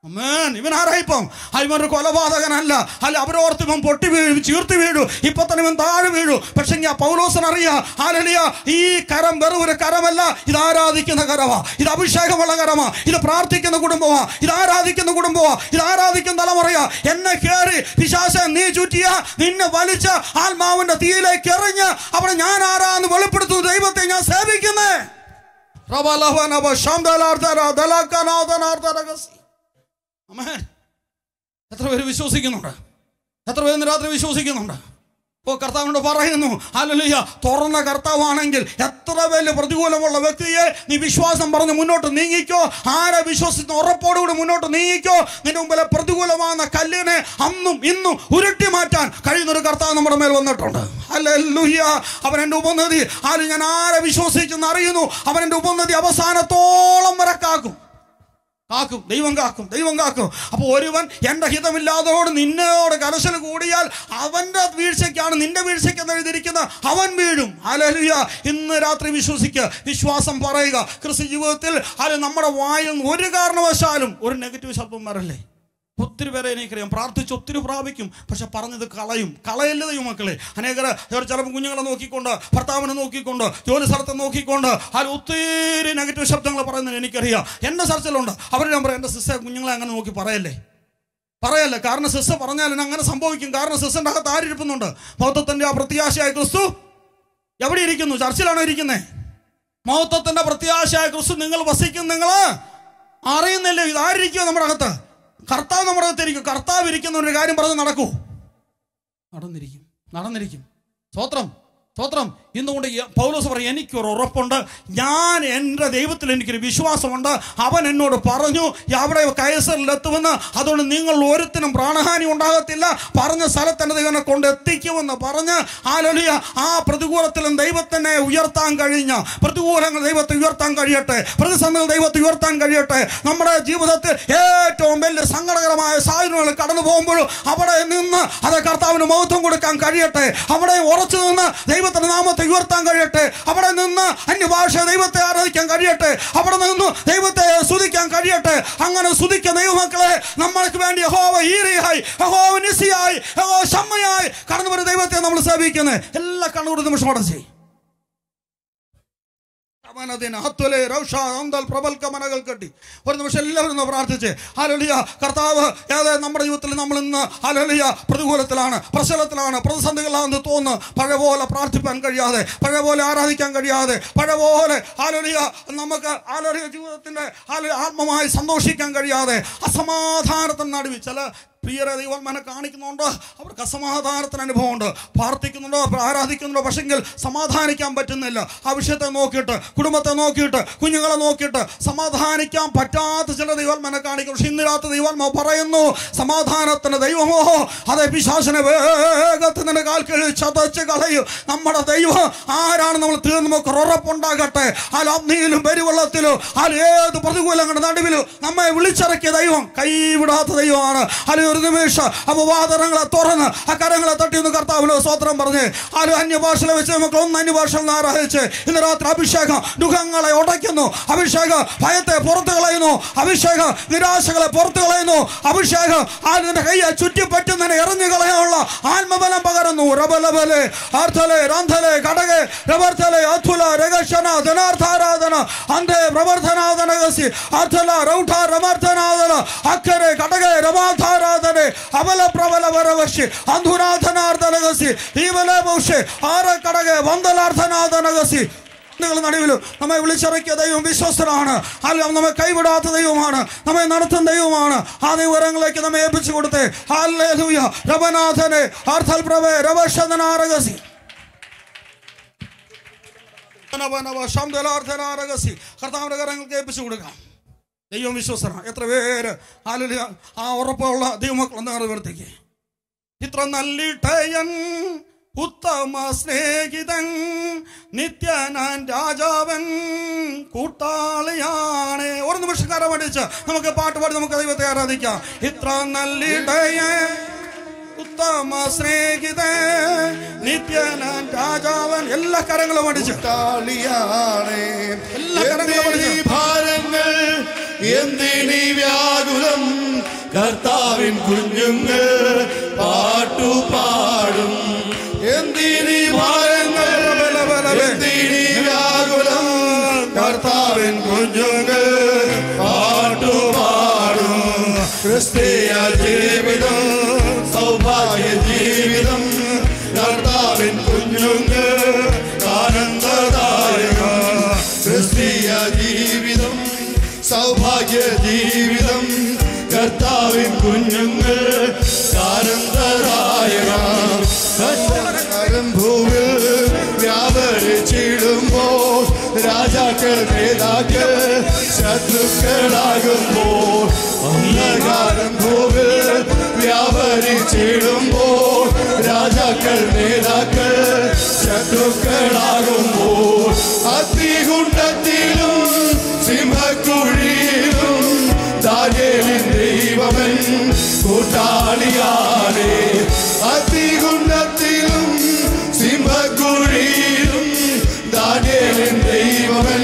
അമ്മേൻ ഇവൻ ആരായിപ്പം ആ, ഇവനൊരു കൊലപാതകനല്ല അല്ല അവരോർത്ത് ഇവൻ പൊട്ടി വീഴും ചീർത്തി വീഴു ഇപ്പൊ തന്നെ ഇവൻ താഴെ വീഴു പക്ഷെ ഞാൻ പൗലോസൻ അറിയാം ആരലിയ ഈ കരം വെറും ഒരു കരമല്ല ഇത് ആരാധിക്കുന്ന കരമാ ഇത് അഭിഷേകമുള്ള കരമാ ഇത് പ്രാർത്ഥിക്കുന്ന കുടുംബമാ ഇത് ആരാധിക്കുന്ന കുടുംബമാ ഇത് ആരാധിക്കുന്ന തലമുറയാ എന്നെ കയറി പിശാശ നീ ചുറ്റിയ നിന്നെ വലിച്ച ആത്മാവിന്റെ തീയിലേക്ക് എറിഞ്ഞ് അവിടെ ഞാൻ ആരാന്ന് വെളിപ്പെടുത്തുന്ന ദൈവത്തെ ഞാൻ സേവിക്കുന്നേ റബലഹവനവ ശാന്തലാർദ്ധര ദലാക്കനാഥനാർദ്ധരകസി. ആമേൻ. എത്ര പേര് വിശ്വസിക്കുന്നുണ്ട് എത്ര പേര് ഇന്ന് രാത്രി വിശ്വസിക്കുന്നുണ്ട് ഓ കർത്താവിനോട് പറയുന്നു അല്ലല്ല തുറന്ന കർത്താവാണെങ്കിൽ എത്ര വലിയ പ്രതികൂലമുള്ള വ്യക്തിയെ നീ വിശ്വാസം പറഞ്ഞ് മുന്നോട്ട് നീങ്ങിക്കോ ആരെ വിശ്വസിക്കുന്ന ഉറപ്പോടുകൂടി മുന്നോട്ട് നീങ്ങിക്കോ നിന്റെ മുമ്പിലെ പ്രതികൂലമാകുന്ന കല്ലിനെ അന്നും ഇന്നും ഉരുട്ടി മാറ്റാൻ കഴിയുന്ന ഒരു കർത്താവ് നമ്മുടെ മേൽ വന്നിട്ടുണ്ട് അല്ലുയ്യ അവൻ എൻ്റെ ഉപനദി ആരും ഞാൻ ആരെ വിശ്വസിച്ചെന്ന് അറിയുന്നു അവൻ എൻ്റെ ഉപനദി അവസാനത്തോളം വരെ കാക്കും കാക്കും ദൈവം കാക്കും ദൈവം കാക്കും അപ്പോൾ ഒരുവൻ എൻ്റെ ഹിതമില്ലാതോട് നിന്നോട് കലശൽ കൂടിയാൽ അവൻ്റെ വീഴ്ചയ്ക്കാണ് നിന്റെ വീഴ്ചയ്ക്ക് എന്ന് എഴുതിയിരിക്കുന്ന അവൻ വീഴും അലലുയ ഇന്ന് രാത്രി വിശ്വസിക്കുക വിശ്വാസം പറയുക ക്രിസ്തു ജീവിതത്തിൽ അത് നമ്മുടെ വായിൽ നിന്ന് ഒരു കാരണവശാലും ഒരു നെഗറ്റീവ് ശബ്ദം വരല്ലേ ഒത്തിരി പേരെ എനിക്കറിയാം പ്രാർത്ഥിച്ച് ഒത്തിരി പ്രാപിക്കും പക്ഷെ പറഞ്ഞത് കളയും കളയല്ല ദൈവം മക്കളെ അനേകർ ചിലപ്പോൾ കുഞ്ഞുങ്ങളെ നോക്കിക്കൊണ്ട് ഭർത്താവിനെ നോക്കിക്കൊണ്ട് ജോലി സ്ഥലത്തെ നോക്കിക്കൊണ്ട് അതിൽ ഒത്തിരി നെഗറ്റീവ് ശബ്ദങ്ങൾ പറയുന്നത് എനിക്കറിയാം എൻ്റെ ചർച്ചയിലുണ്ട് അവർ ഞാൻ പറയാം എൻ്റെ സിസ്റ്റർ കുഞ്ഞുങ്ങളെ അങ്ങനെ നോക്കി പറയല്ലേ പറയല്ലേ കാരണം സിസ്റ്റർ പറഞ്ഞാൽ ഇനി അങ്ങനെ സംഭവിക്കും കാരണം സിസ്റ്ററിൻ്റെ അകത്ത് ആരിരിപ്പുന്നുണ്ട് മൗത്തത്തിൻ്റെ ആ പ്രത്യാശയായ ക്രിസ്തു എവിടെ ഇരിക്കുന്നു ചർച്ചിലാണോ ഇരിക്കുന്നത് മൗത്തത്തിൻ്റെ പ്രത്യാശയായ ക്രിസ്തു നിങ്ങൾ വസിക്കും നിങ്ങൾ അറിയുന്നില്ല ഇത് ആരിയ്ക്കുമോ നമ്മുടെ അകത്ത് കർത്താവ് നമ്മുടെ അകത്ത് ഇരിക്കും കർത്താവ് ഇരിക്കുന്ന ഒരു കാര്യം പറഞ്ഞ് നടക്കൂ നടന്നിരിക്കും നടന്നിരിക്കും സ്വത്രം സ്വത്രം ഇന്നുകൊണ്ട് ഈ പൗലോസ് പറയും എനിക്കൊരു ഉറപ്പുണ്ട് ഞാൻ എൻ്റെ ദൈവത്തിൽ എനിക്കൊരു വിശ്വാസമുണ്ട് അവൻ എന്നോട് പറഞ്ഞു അവിടെ കയസറിലെത്തുമെന്ന് അതുകൊണ്ട് നിങ്ങൾ ഒരുത്തിനും പ്രാണഹാനി ഉണ്ടാകത്തില്ല പറഞ്ഞ സ്ഥലത്ത് എൻ്റെ ദൈവനെ കൊണ്ട് എത്തിക്കുമെന്ന് പറഞ്ഞ് ആലൊലിയ ആ പ്രതികൂലത്തിലും ദൈവത്തിനെ ഉയർത്താൻ കഴിഞ്ഞ പ്രതികൂലങ്ങൾ ദൈവത്തെ ഉയർത്താൻ കഴിയട്ടെ പ്രതിസന്ധികൾ ദൈവത്തെ ഉയർത്താൻ കഴിയട്ടെ നമ്മുടെ ജീവിതത്തിൽ ഏറ്റവും വലിയ സങ്കടകരമായ സാഹചര്യങ്ങൾ കടന്നു പോകുമ്പോഴും അവിടെ നിന്ന് അത് കർത്താവിന് മഹത്വം കൊടുക്കാൻ കഴിയട്ടെ അവിടെ ഉറച്ചു നിന്ന് ദൈവത്തിന്റെ നാമത്തെ ഉയർത്താൻ കഴിയട്ടെ അവിടെ നിന്ന് അന്യഭാഷ ദൈവത്തെ ആരാധിക്കാൻ കഴിയട്ടെ അവിടെ നിന്ന് ദൈവത്തെ സ്തുതിക്കാൻ കഴിയട്ടെ അങ്ങനെ സ്തുതിക്കുന്ന ദൈവമക്കളെ നമ്മൾക്ക് വേണ്ടി യഹോവ ഈരിയായി യഹോവ നിസിയായി യഹോവ ഷമ്മയായി കടന്നു വരുന്ന ദൈവത്തെ നമ്മൾ സേവിക്കുന്നത് എല്ലാ കണ്ണൂർ നിമിഷം അടച്ചേ കമനദിന ഹത്തുലെ റൗഷ അന്തൽ പ്രബൽക്ക മനകൾ കെട്ടി ഒരു നിമിഷം എല്ലാവരും ഒന്ന് പ്രാർത്ഥിച്ച് ഹാലലിയ കർത്താവ് ഏത് നമ്മുടെ ജീവിതത്തിൽ നമ്മൾ ഇന്ന് ഹാലലിയ പ്രതികൂലത്തിലാണ് പ്രശ്നത്തിലാണ് പ്രതിസന്ധികളാണെന്ന് തോന്നുന്നു പഴയ പോലെ പ്രാർത്ഥിപ്പാൻ കഴിയാതെ പഴയ പോലെ ആരാധിക്കാൻ കഴിയാതെ പഴയ പോലെ ഹാലലിയ നമുക്ക് ഹാലലിയ ജീവിതത്തിന്റെ ഹാലലിയ ആത്മമായി സന്തോഷിക്കാൻ കഴിയാതെ അസമാധാനത്തിന് നടുവിൽ ചില പ്രിയരെ ദൈവന്മാനെ കാണിക്കുന്നുണ്ട് അവർക്ക് അസമാധാനത്തിന് അനുഭവമുണ്ട് പ്രാർത്ഥിക്കുന്നുണ്ടോ ആരാധിക്കുന്നുണ്ടോ പക്ഷെങ്കിൽ സമാധാനിക്കാൻ പറ്റുന്നില്ല ആ വിഷയത്തെ നോക്കിയിട്ട് കുടുംബത്തെ നോക്കിയിട്ട് കുഞ്ഞുങ്ങളെ നോക്കിയിട്ട് സമാധാനിക്കാൻ പറ്റാത്ത ചില ദൈവന്മാനെ കാണിക്കും പക്ഷെ ഇന്ന് രാത്രി ദൈവന്മാ പറയുന്നു സമാധാനത്തിന് ദൈവമോ അതെ പിശാസിനെ വേഗത്തിൽ നിന്റെ കാൽ കീഴിൽ ചതച്ച് കളയും നമ്മുടെ ദൈവം ആരാണ് നമ്മൾ തീർന്നു നമുക്ക് ഉറപ്പുണ്ടാകട്ടെ ആ അഗ്നിയിലും പെരുവെള്ളത്തിലും ആ ഏത് പ്രതികൂലങ്ങളുടെ നടുവിലും നമ്മെ വിളിച്ചിറക്കിയ ദൈവം കൈവിടാത്ത ദൈവമാണ് അല്ലെങ്കിൽ ഒരു നിമിഷം അപവാദനങ്ങളെ തുറന്ന് ആ കരങ്ങളെ തട്ടി ഒന്ന് കർത്താവിന് സ്വത്രം പറഞ്ഞ് ആരും അന്യഭാഷയിൽ വെച്ച് നമുക്ക് ഒന്ന് അന്യഭാഷയിൽ ആരാധിച്ച് ഇന്ന് രാത്രി അഭിഷേകം ദുഃഖങ്ങളെ ഉടയ്ക്കുന്നു അഭിഷേകം ഭയത്തെ പുറത്തു കളയുന്നു അഭിഷേകം നിരാശകളെ പുറത്തു കളയുന്നു അഭിഷേകം ആരുടെ കയ്യെ ചുറ്റിപ്പറ്റുന്നതിനെ എറിഞ്ഞു കളയാനുള്ള ആത്മബലം പകരുന്നു റബലബലെ ആർത്ഥലെ രാന്ധലെ കടകെ രവർത്തലെ അത്ഭുല രഗശന ധനാർത്ഥാരാധന അന്ധേ പ്രവർത്തനാധനകസി അർത്ഥല രൗഠ രമർത്ഥനാഥന അക്കരെ കടകെ രമാധാരാധന അബല പ്രബല വരവശി അന്ധുനാഥനാർത്ഥനകസി ഈവലെ ഭൗഷെ ആര കടകെ വന്ദലാർത്ഥനാഥനകസി നിങ്ങൾ നടുവിലും നമ്മെ വിളിച്ചിറക്കിയ ദൈവം വിശ്വസ്തനാണ് അല്ല നമ്മെ കൈവിടാത്ത ദൈവമാണ് നമ്മെ നടത്തുന്ന ദൈവമാണ് ആ ദൈവരങ്ങളിലേക്ക് നമ്മെ ഏൽപ്പിച്ചു കൊടുത്തേ ഹല്ലേലൂയ രവനാഥനെ അർത്ഥൽ പ്രഭേ രവശതനാരകസി കർത്താവിന്റെ കരങ്ങൾക്ക് ഏൽപ്പിച്ചു കൊടുക്കാം ദൈവം വിശ്വസനാണ് എത്ര പേര് ആലുലിയ ആ ഉറപ്പുള്ള ദൈവമക്കൾ എന്ന് നിവർത്തിക്ക് ഇത്ര നല്ലിട്ടയൻ ഉത്തമ സ്നേഹിതൻ നിത്യനാൻ രാജാവൻ കൂട്ടാളിയാണ് ഒരു നിമിഷം കരമടിച്ച് നമുക്ക് പാട്ട് പാടി നമുക്ക് ദൈവത്തെ ആരാധിക്കാം ഇത്ര നല്ലിടയൻ ഉത്തമ സ്നേഹിതൻ നിത്യനാൻ രാജാവൻ എല്ലാ കരങ്ങളും അടിച്ച് താളിയാണ് എല്ലാ കരങ്ങളും എന്തിനീ ഭാരങ്ങൾ എന്തിനീ വ്യാകുലം കർത്താവിൻ കുഞ്ഞുങ്ങൾ പാട്ടുപാടും എന്തിനീ ഭാരങ്ങൾ എന്തിനീ വ്യാകുലം കർത്താവിൻ കുഞ്ഞുങ്ങൾ പാട്ടുപാടും ക്രിസ്തീയ ജീവിതം സൗഭാഗ്യ ജീവിതം കർത്താവിൻ കുഞ്ഞുങ്ങൾ ആനന്ദദായകം ക്രിസ്തീയ ജീവിതം സൗഭാഗ്യ ജീവിതം കർത്താവിൻ കുഞ്ഞുങ്ങൾ ആനന്ദദായകം ഭൂമിൽ വ്യാപരിച്ചിടുമ്പോൾ രാജാക്കൾ നേതാക്കൾ ശത്രുക്കളാകുമ്പോൾ അന്ധകാരം ഭൂമിൽ വ്യാപരിച്ചിടുമ്പോൾ രാജാക്കൾ നേതാക്കൾ ശത്രുക്കളാകുമ്പോൾ അത്തികുണ്ടത്തിലും സിംഹക്കുഴിയിലും ദാനിയേലിൻ ദൈവമൻ കൂട്ടാളിയാണേ അത്തികുണ്ടത്തിലും സിംഹക്കുഴിയിലും ദാനിയേലിൻ ദൈവമൻ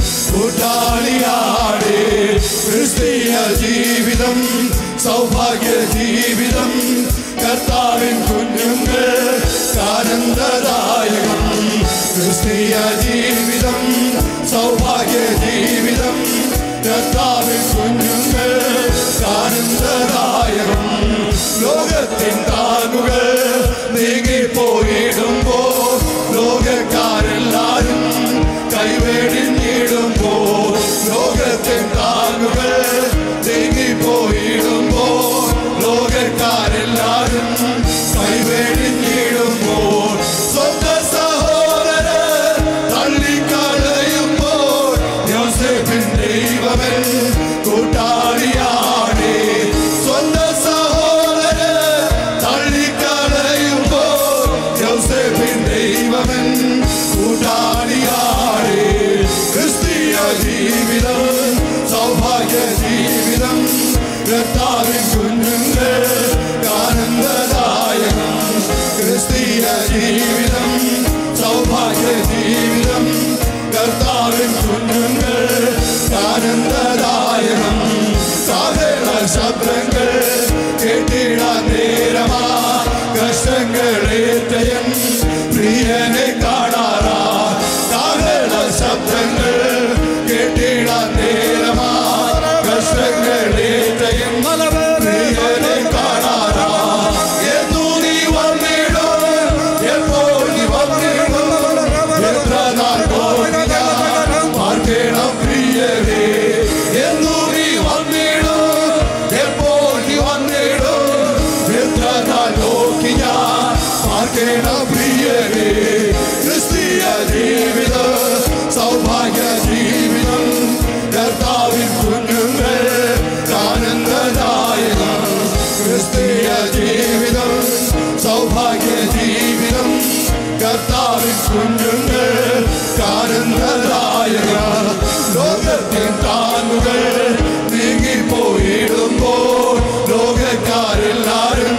കൂട്ടാളിയാണേ ക്രിസ്തീയ ജീവിതം സൗഭാഗ്യ ജീവിതം കർത്താവിൻ കുഞ്ഞുങ്ങൾ ആനന്ദദായകം ക്രിസ്തീയ ജീവിതം സൗഭാഗ്യ ജീവിതം കർത്താവിൻ കുഞ്ഞുങ്ങൾ ആനന്ദദായകം ലോകത്തിൻ താങ്ങുകൾ നീങ്ങിപ്പോയിടുമ്പോ ലോകക്കാരെല്ലാരും കൈവേടിഞ്ഞിടുമ്പോ ലോകത്തിൻ താങ്ങുകൾ നീങ്ങിപ്പോയിടുമ്പോ ലോകക്കാരെല്ലാരും കൈവേടിഞ്ഞിടുമ്പോൾ സ്വന്തം സഹോദര തള്ളിക്കളയുമ്പോൾ യോസേഫിൻ ദൈവമൻ കൂട്ടാളിയാണേ സ്വന്തം സഹോദര തള്ളിക്കളയുമ്പോൾ യോസേഫിൻ ദൈവമൻ കൂട്ടാളിയാണേ ക്രിസ്തീയ ജീവിതം സൗഭാഗ്യ ജീവിതം കർത്താവിൻ കുഞ്ഞുങ്ങൾ ആനന്ദദായകം ക്രിസ്തീയ ജീവിതം സൗഭാഗ്യ ജീവിതം കർത്താവിൻ കുഞ്ഞുങ്ങൾ ആനന്ദദായകം സാധന ശബ്ദങ്ങൾ കേട്ടിടാൻ നേരമാ കഷ്ടങ്ങളേറ്റയൻ പ്രിയനെ കാണാറാ കാഹള ശബ്ദങ്ങൾ കേട്ടിടാൻ നേരമാ കഷ്ടങ്ങളേറ്റയൻ പ്രിയനെ കാണാറാ എന്നു നീ വന്നിടോ എപ്പോൾ നീ വന്നിടോ എത്ര നാൾ പോയി ഞാൻ പാർക്കണം പ്രിയരേ എന്നു നീ വന്നിടോ എപ്പോൾ നീ വന്നിടോ എത്ര നാൾ നോക്കി ഞാൻ പാർക്കണം പ്രിയരേ ക്രിസ്തീയ ജീവിതം സൗഭാഗ്യ ജീവിതം കർത്താവിൻ കുഞ്ഞുങ്ങൾ ആനന്ദദായകം ക്രിസ്തീയ ജീവിതം സൗഭാഗ്യ ജീവിതം കർത്താവിൻ കുഞ്ഞുങ്ങൾ ആനന്ദദായക ലോകത്തിൻ താങ്ങുകൾ നീങ്ങിപ്പോയിടുമ്പോൾ ലോകക്കാരെല്ലാരും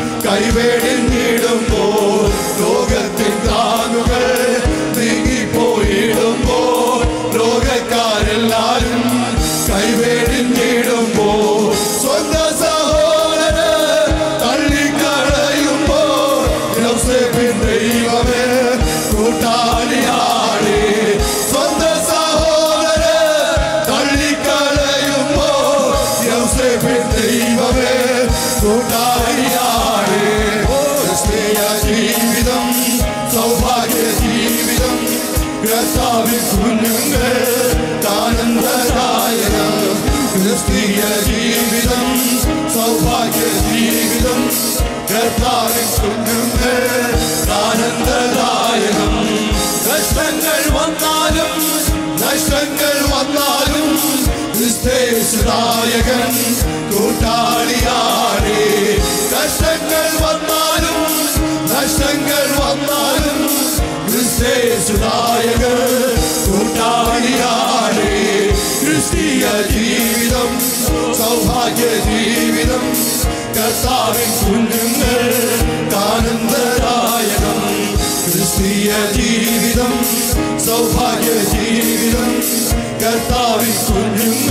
കൈവേടിഞ്ഞിടുമ്പോൾ ലോകത്തിൻ താങ്ങുകൾ നീങ്ങിപ്പോയിടുമ്പോൾ ലോകക്കാരെല്ലാരും കൈവേടിഞ്ഞിടുമ്പോൾ സ്വന്തം സഹോദര തള്ളിക്കളയുമ്പോൾ യോസേഫിൻ ദൈവമേ കൂട്ടാളിയാളേ സ്വന്തം സഹോദര തള്ളിക്കളയുമ്പോൾ യോസേഫിൻ ദൈവമേ കൂട്ടാളിയാളേ ക്രിസ്തീയ ജീവിതം സൗഭാഗ്യ ജീവിതം കർത്താവിൻ കുഞ്ഞുങ്ങൾ ആനന്ദദായക ക്രിസ്തീയ ജീവിതം സൗഭാഗ്യ ജീവിതം കർത്താവിൻ കുഞ്ഞുങ്ങൾ ആനന്ദദായകം കഷ്ടങ്ങൾ വന്നാലും നഷ്ടങ്ങൾ വന്നാലും ക്രിസ്തേശുദായകൻ കൂട്ടാളിയാണേ കഷ്ടങ്ങൾ വന്നാലും നഷ്ടങ്ങൾ വന്നാലും ക്രിസ്തേശുദായകൻ കൂട്ടാളിയാണേ ക്രിസ്തീയ ജീവിതം സൗഭാഗ്യ ജീവിതം കർത്താവിൻ കുഞ്ഞുങ്ങൾ ആനന്ദദായകം ക്രിസ്തീയ ജീവിതം സൗഭാഗ്യ ജീവിതം കർത്താവിൻ കുഞ്ഞുങ്ങൾ